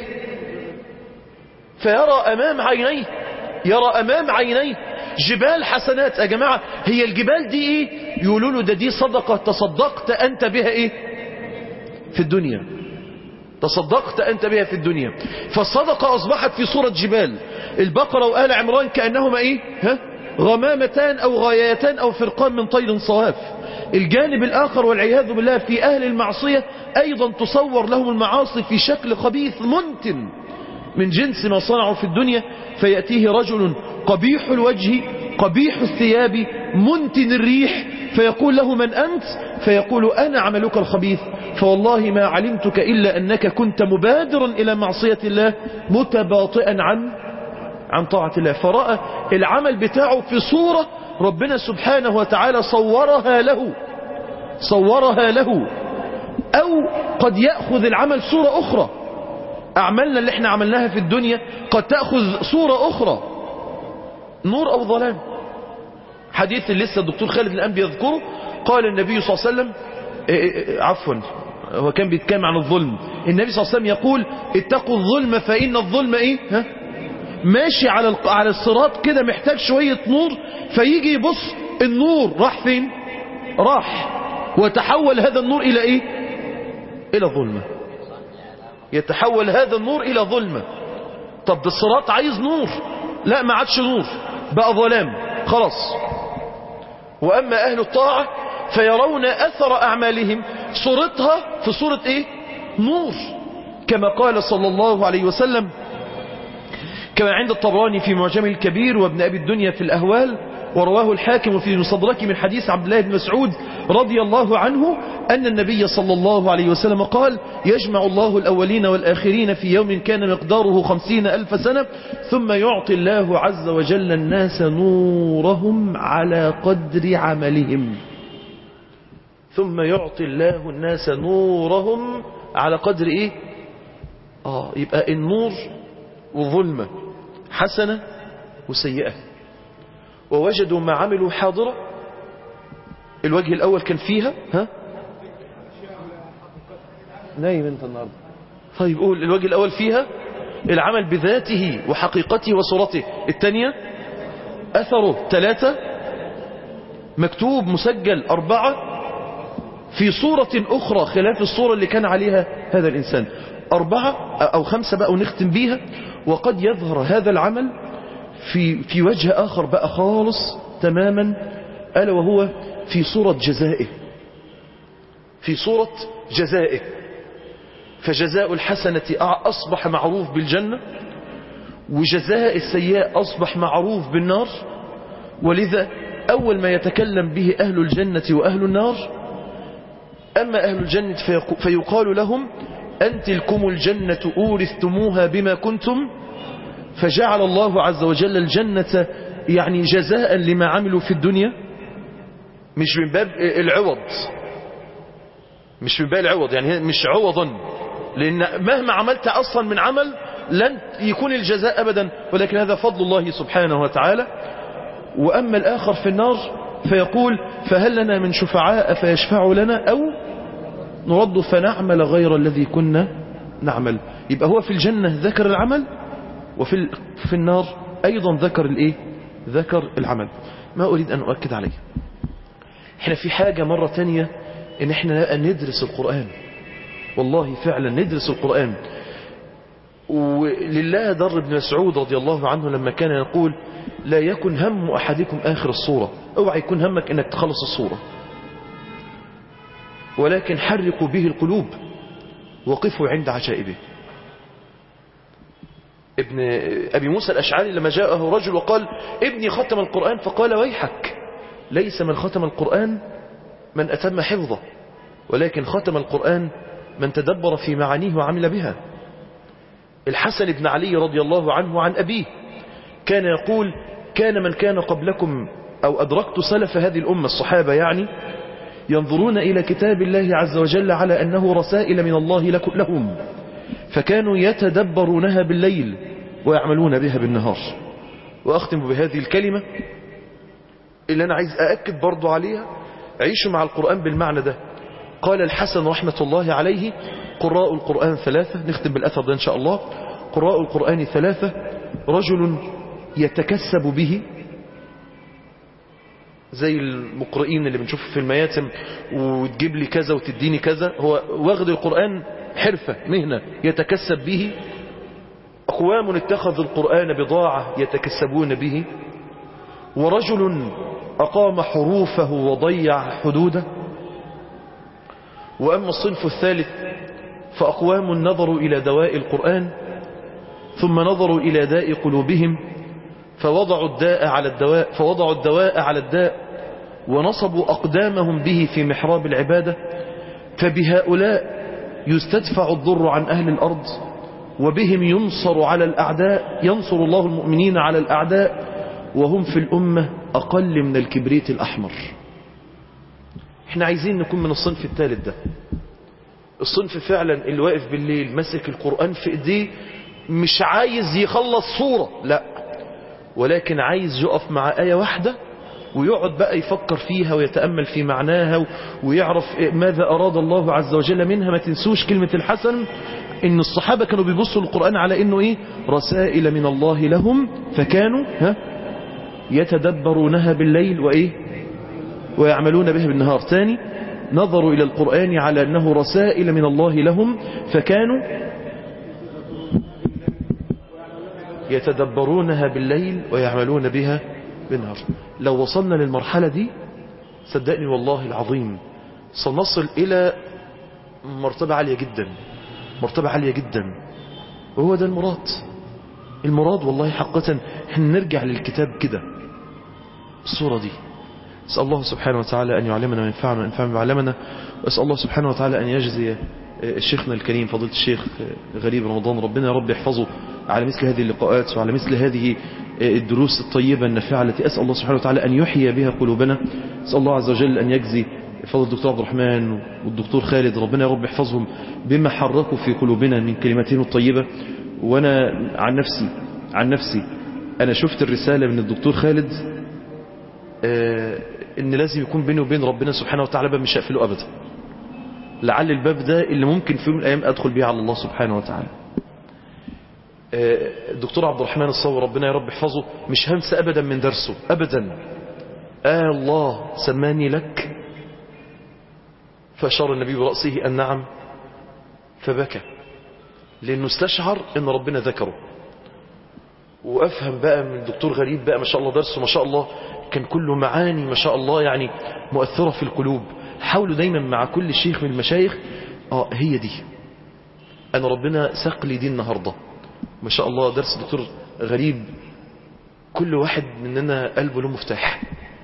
فيرى أمام عينيه يرى أمام عينيه جبال حسنات يا جماعة هي الجبال دي إيه يقولوا له ده دي صدقة تصدقت أنت بها إيه في الدنيا تصدقت أنت بها في الدنيا فالصدقة أصبحت في صورة جبال البقرة وآل عمران كأنهما إيه ها؟ غمامتان أو غايتان أو فرقان من طير صواف الجانب الآخر والعياذ بالله في أهل المعصية أيضا تصور لهم المعاصي في شكل خبيث منتن من جنس ما صنعوا في الدنيا فيأتيه رجل قبيح الوجه قبيح الثياب منتن الريح فيقول له من أنت فيقول أنا عملك الخبيث فوالله ما علمتك إلا أنك كنت مبادرا إلى معصية الله متباطئا عن عن طاعة الله فرأى العمل بتاعه في صورة ربنا سبحانه وتعالى صورها له صورها له أو قد يأخذ العمل صورة أخرى أعمالنا اللي احنا عملناها في الدنيا قد تأخذ صورة أخرى نور أو ظلام حديث اللي لسه الدكتور خالد الآن بيذكره قال النبي صلى الله عليه وسلم عفوا هو كان بيتكلم عن الظلم النبي صلى الله عليه وسلم يقول اتقوا الظلم فإن الظلم ايه ها ماشي على على الصراط كده محتاج شوية نور فيجي يبص النور راح فين راح وتحول هذا النور إلى ايه إلى ظلمة يتحول هذا النور إلى ظلمة طب ده الصراط عايز نور لا ما عادش نور بقى ظلام خلاص وأما أهل الطاعة فيرون أثر أعمالهم صورتها في صورة إيه نور كما قال صلى الله عليه وسلم كما عند الطبراني في معجمه الكبير وابن أبي الدنيا في الأهوال ورواه الحاكم في مصدرك من حديث عبد الله بن مسعود رضي الله عنه أن النبي صلى الله عليه وسلم قال يجمع الله الأولين والآخرين في يوم كان مقداره خمسين ألف سنة ثم يعطي الله عز وجل الناس نورهم على قدر عملهم ثم يعطي الله الناس نورهم على قدر إيه آه يبقى النور وظلمة حسنة وسيئة ووجدوا ما عملوا حاضرة الوجه الأول كان فيها ها نايم انت النهاردة طيب قول الوجه الأول فيها العمل بذاته وحقيقته وصورته الثانية أثره ثلاثة مكتوب مسجل أربعة في صورة أخرى خلاف الصورة اللي كان عليها هذا الإنسان أربعة أو خمسة بقى ونختم بيها وقد يظهر هذا العمل في, في وجه آخر بقى خالص تماما ألا وهو في صورة جزائه في صورة جزائه فجزاء الحسنة أصبح معروف بالجنة وجزاء السيئة أصبح معروف بالنار ولذا أول ما يتكلم به أهل الجنة وأهل النار أما أهل الجنة فيقال لهم أن تلكم الجنة أورثتموها بما كنتم فجعل الله عز وجل الجنة يعني جزاء لما عملوا في الدنيا مش من باب العوض مش من باب العوض يعني مش عوضا لأن مهما عملت أصلا من عمل لن يكون الجزاء أبدا ولكن هذا فضل الله سبحانه وتعالى وأما الآخر في النار فيقول فهل لنا من شفعاء فيشفعوا لنا أو نرد فنعمل غير الذي كنا نعمل يبقى هو في الجنة ذكر العمل وفي في النار أيضا ذكر الإيه ذكر العمل ما أريد أن أؤكد عليه احنا في حاجة مرة تانية ان احنا ندرس القرآن والله فعلا ندرس القرآن ولله در بن مسعود رضي الله عنه لما كان يقول لا يكن هم أحدكم آخر الصورة اوعى يكون همك انك تخلص الصورة ولكن حرقوا به القلوب وقفوا عند عجائبه ابن أبي موسى الأشعري لما جاءه رجل وقال ابني ختم القرآن فقال ويحك ليس من ختم القرآن من أتم حفظه ولكن ختم القرآن من تدبر في معانيه وعمل بها الحسن بن علي رضي الله عنه عن أبيه كان يقول كان من كان قبلكم أو أدركت سلف هذه الأمة الصحابة يعني ينظرون إلى كتاب الله عز وجل على أنه رسائل من الله لهم فكانوا يتدبرونها بالليل ويعملون بها بالنهار وأختم بهذه الكلمة اللي أنا عايز أأكد برضو عليها عيشوا مع القرآن بالمعنى ده قال الحسن رحمة الله عليه قراء القرآن ثلاثة نختم بالأثر ده إن شاء الله قراء القرآن ثلاثة رجل يتكسب به زي المقرئين اللي بنشوف في المياتم وتجيب لي كذا وتديني كذا هو واخد القرآن حرفة مهنة يتكسب به أقوام اتخذوا القرآن بضاعة يتكسبون به ورجل أقام حروفه وضيع حدوده وأما الصنف الثالث فأقوام نظروا إلى دواء القرآن ثم نظروا إلى داء قلوبهم فوضعوا الداء على الدواء فوضعوا الدواء على الداء ونصبوا أقدامهم به في محراب العبادة فبهؤلاء يستدفع الضر عن أهل الأرض وبهم ينصر على الأعداء ينصر الله المؤمنين على الأعداء وهم في الأمة أقل من الكبريت الأحمر احنا عايزين نكون من الصنف الثالث ده الصنف فعلا اللي واقف بالليل مسك القرآن في ايديه مش عايز يخلص صورة لا ولكن عايز يقف مع آية واحدة ويقعد بقى يفكر فيها ويتأمل في معناها ويعرف ماذا أراد الله عز وجل منها ما تنسوش كلمة الحسن إن الصحابة كانوا بيبصوا للقرآن على إنه إيه رسائل من الله لهم فكانوا ها يتدبرونها بالليل وإيه ويعملون بها بالنهار تاني نظروا إلى القرآن على أنه رسائل من الله لهم فكانوا يتدبرونها بالليل ويعملون بها بالنهار لو وصلنا للمرحلة دي صدقني والله العظيم سنصل إلى مرتبة عالية جدا مرتبة عالية جدا وهو ده المراد المراد والله حقا احنا نرجع للكتاب كده الصورة دي أسأل الله سبحانه وتعالى أن يعلمنا وينفعنا وينفعنا بعلمنا وأسأل الله سبحانه وتعالى أن يجزي شيخنا الكريم فضيلة الشيخ غريب رمضان ربنا يا رب يحفظه على مثل هذه اللقاءات وعلى مثل هذه الدروس الطيبة النافعة التي أسأل الله سبحانه وتعالى أن يحيي بها قلوبنا أسأل الله عز وجل أن يجزي فضل الدكتور عبد الرحمن والدكتور خالد ربنا يا رب يحفظهم بما حركوا في قلوبنا من كلماتهم الطيبة وأنا عن نفسي عن نفسي أنا شفت الرسالة من الدكتور خالد آه إن لازم يكون بيني وبين ربنا سبحانه وتعالى باب مش هقفله أبدا لعل الباب ده اللي ممكن في يوم من الأيام أدخل بيه على الله سبحانه وتعالى آه الدكتور عبد الرحمن الصور ربنا يا رب يحفظه مش هنسى أبدا من درسه أبدا آه الله سماني لك فأشار النبي برأسه أن نعم فبكى لأنه استشعر أن ربنا ذكره وأفهم بقى من الدكتور غريب بقى ما شاء الله درسه ما شاء الله كان كله معاني ما شاء الله يعني مؤثرة في القلوب حاولوا دايما مع كل شيخ من المشايخ آه هي دي أنا ربنا ساق لي دي النهاردة ما شاء الله درس الدكتور غريب كل واحد مننا قلبه له مفتاح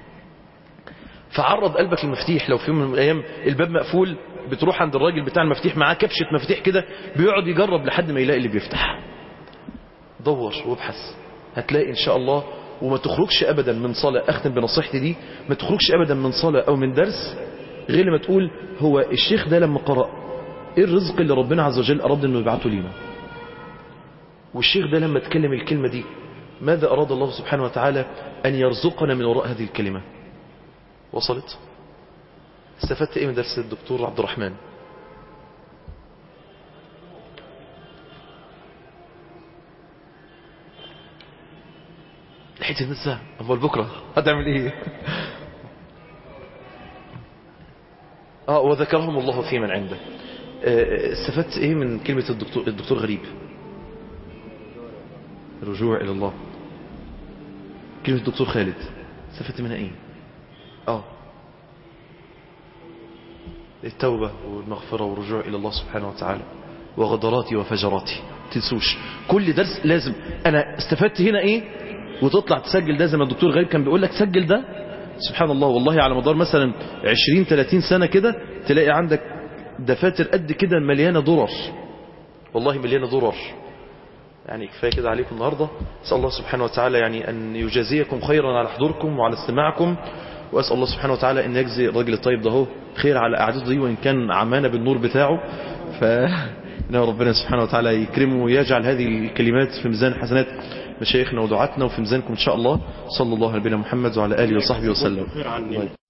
فعرض قلبك المفتيح لو في يوم من الايام الباب مقفول بتروح عند الراجل بتاع المفتيح معاه كبشة مفتيح كده بيقعد يجرب لحد ما يلاقي اللي بيفتح دور وابحث هتلاقي ان شاء الله وما تخرجش ابدا من صلاة اختم بنصيحتي دي ما تخرجش ابدا من صلاة او من درس غير لما تقول هو الشيخ ده لما قرأ ايه الرزق اللي ربنا عز وجل اراد انه يبعته لينا والشيخ ده لما اتكلم الكلمة دي ماذا اراد الله سبحانه وتعالى ان يرزقنا من وراء هذه الكلمة وصلت استفدت ايه من درس الدكتور عبد الرحمن لحيت النساء امال بكره هتعمل ايه اه وذكرهم الله في من عنده آه، استفدت ايه من كلمة الدكتور, الدكتور غريب الرجوع الى الله كلمة الدكتور خالد استفدت منها ايه اه التوبة والمغفرة والرجوع إلى الله سبحانه وتعالى وغدراتي وفجراتي تنسوش كل درس لازم أنا استفدت هنا إيه وتطلع تسجل ده زي ما الدكتور غريب كان بيقول لك سجل ده سبحان الله والله على مدار مثلا 20 30 سنة كده تلاقي عندك دفاتر قد كده مليانة درر والله مليانة درر يعني كفاية كده عليكم النهاردة أسأل الله سبحانه وتعالى يعني أن يجازيكم خيرا على حضوركم وعلى استماعكم وأسأل الله سبحانه وتعالى أن يجزي الراجل الطيب ده هو خير على قعدته دي وإن كان عمانا بالنور بتاعه ف ربنا سبحانه وتعالى يكرمه ويجعل هذه الكلمات في ميزان حسنات مشايخنا ودعاتنا وفي ميزانكم إن شاء الله صلى الله على نبينا محمد وعلى آله وصحبه وسلم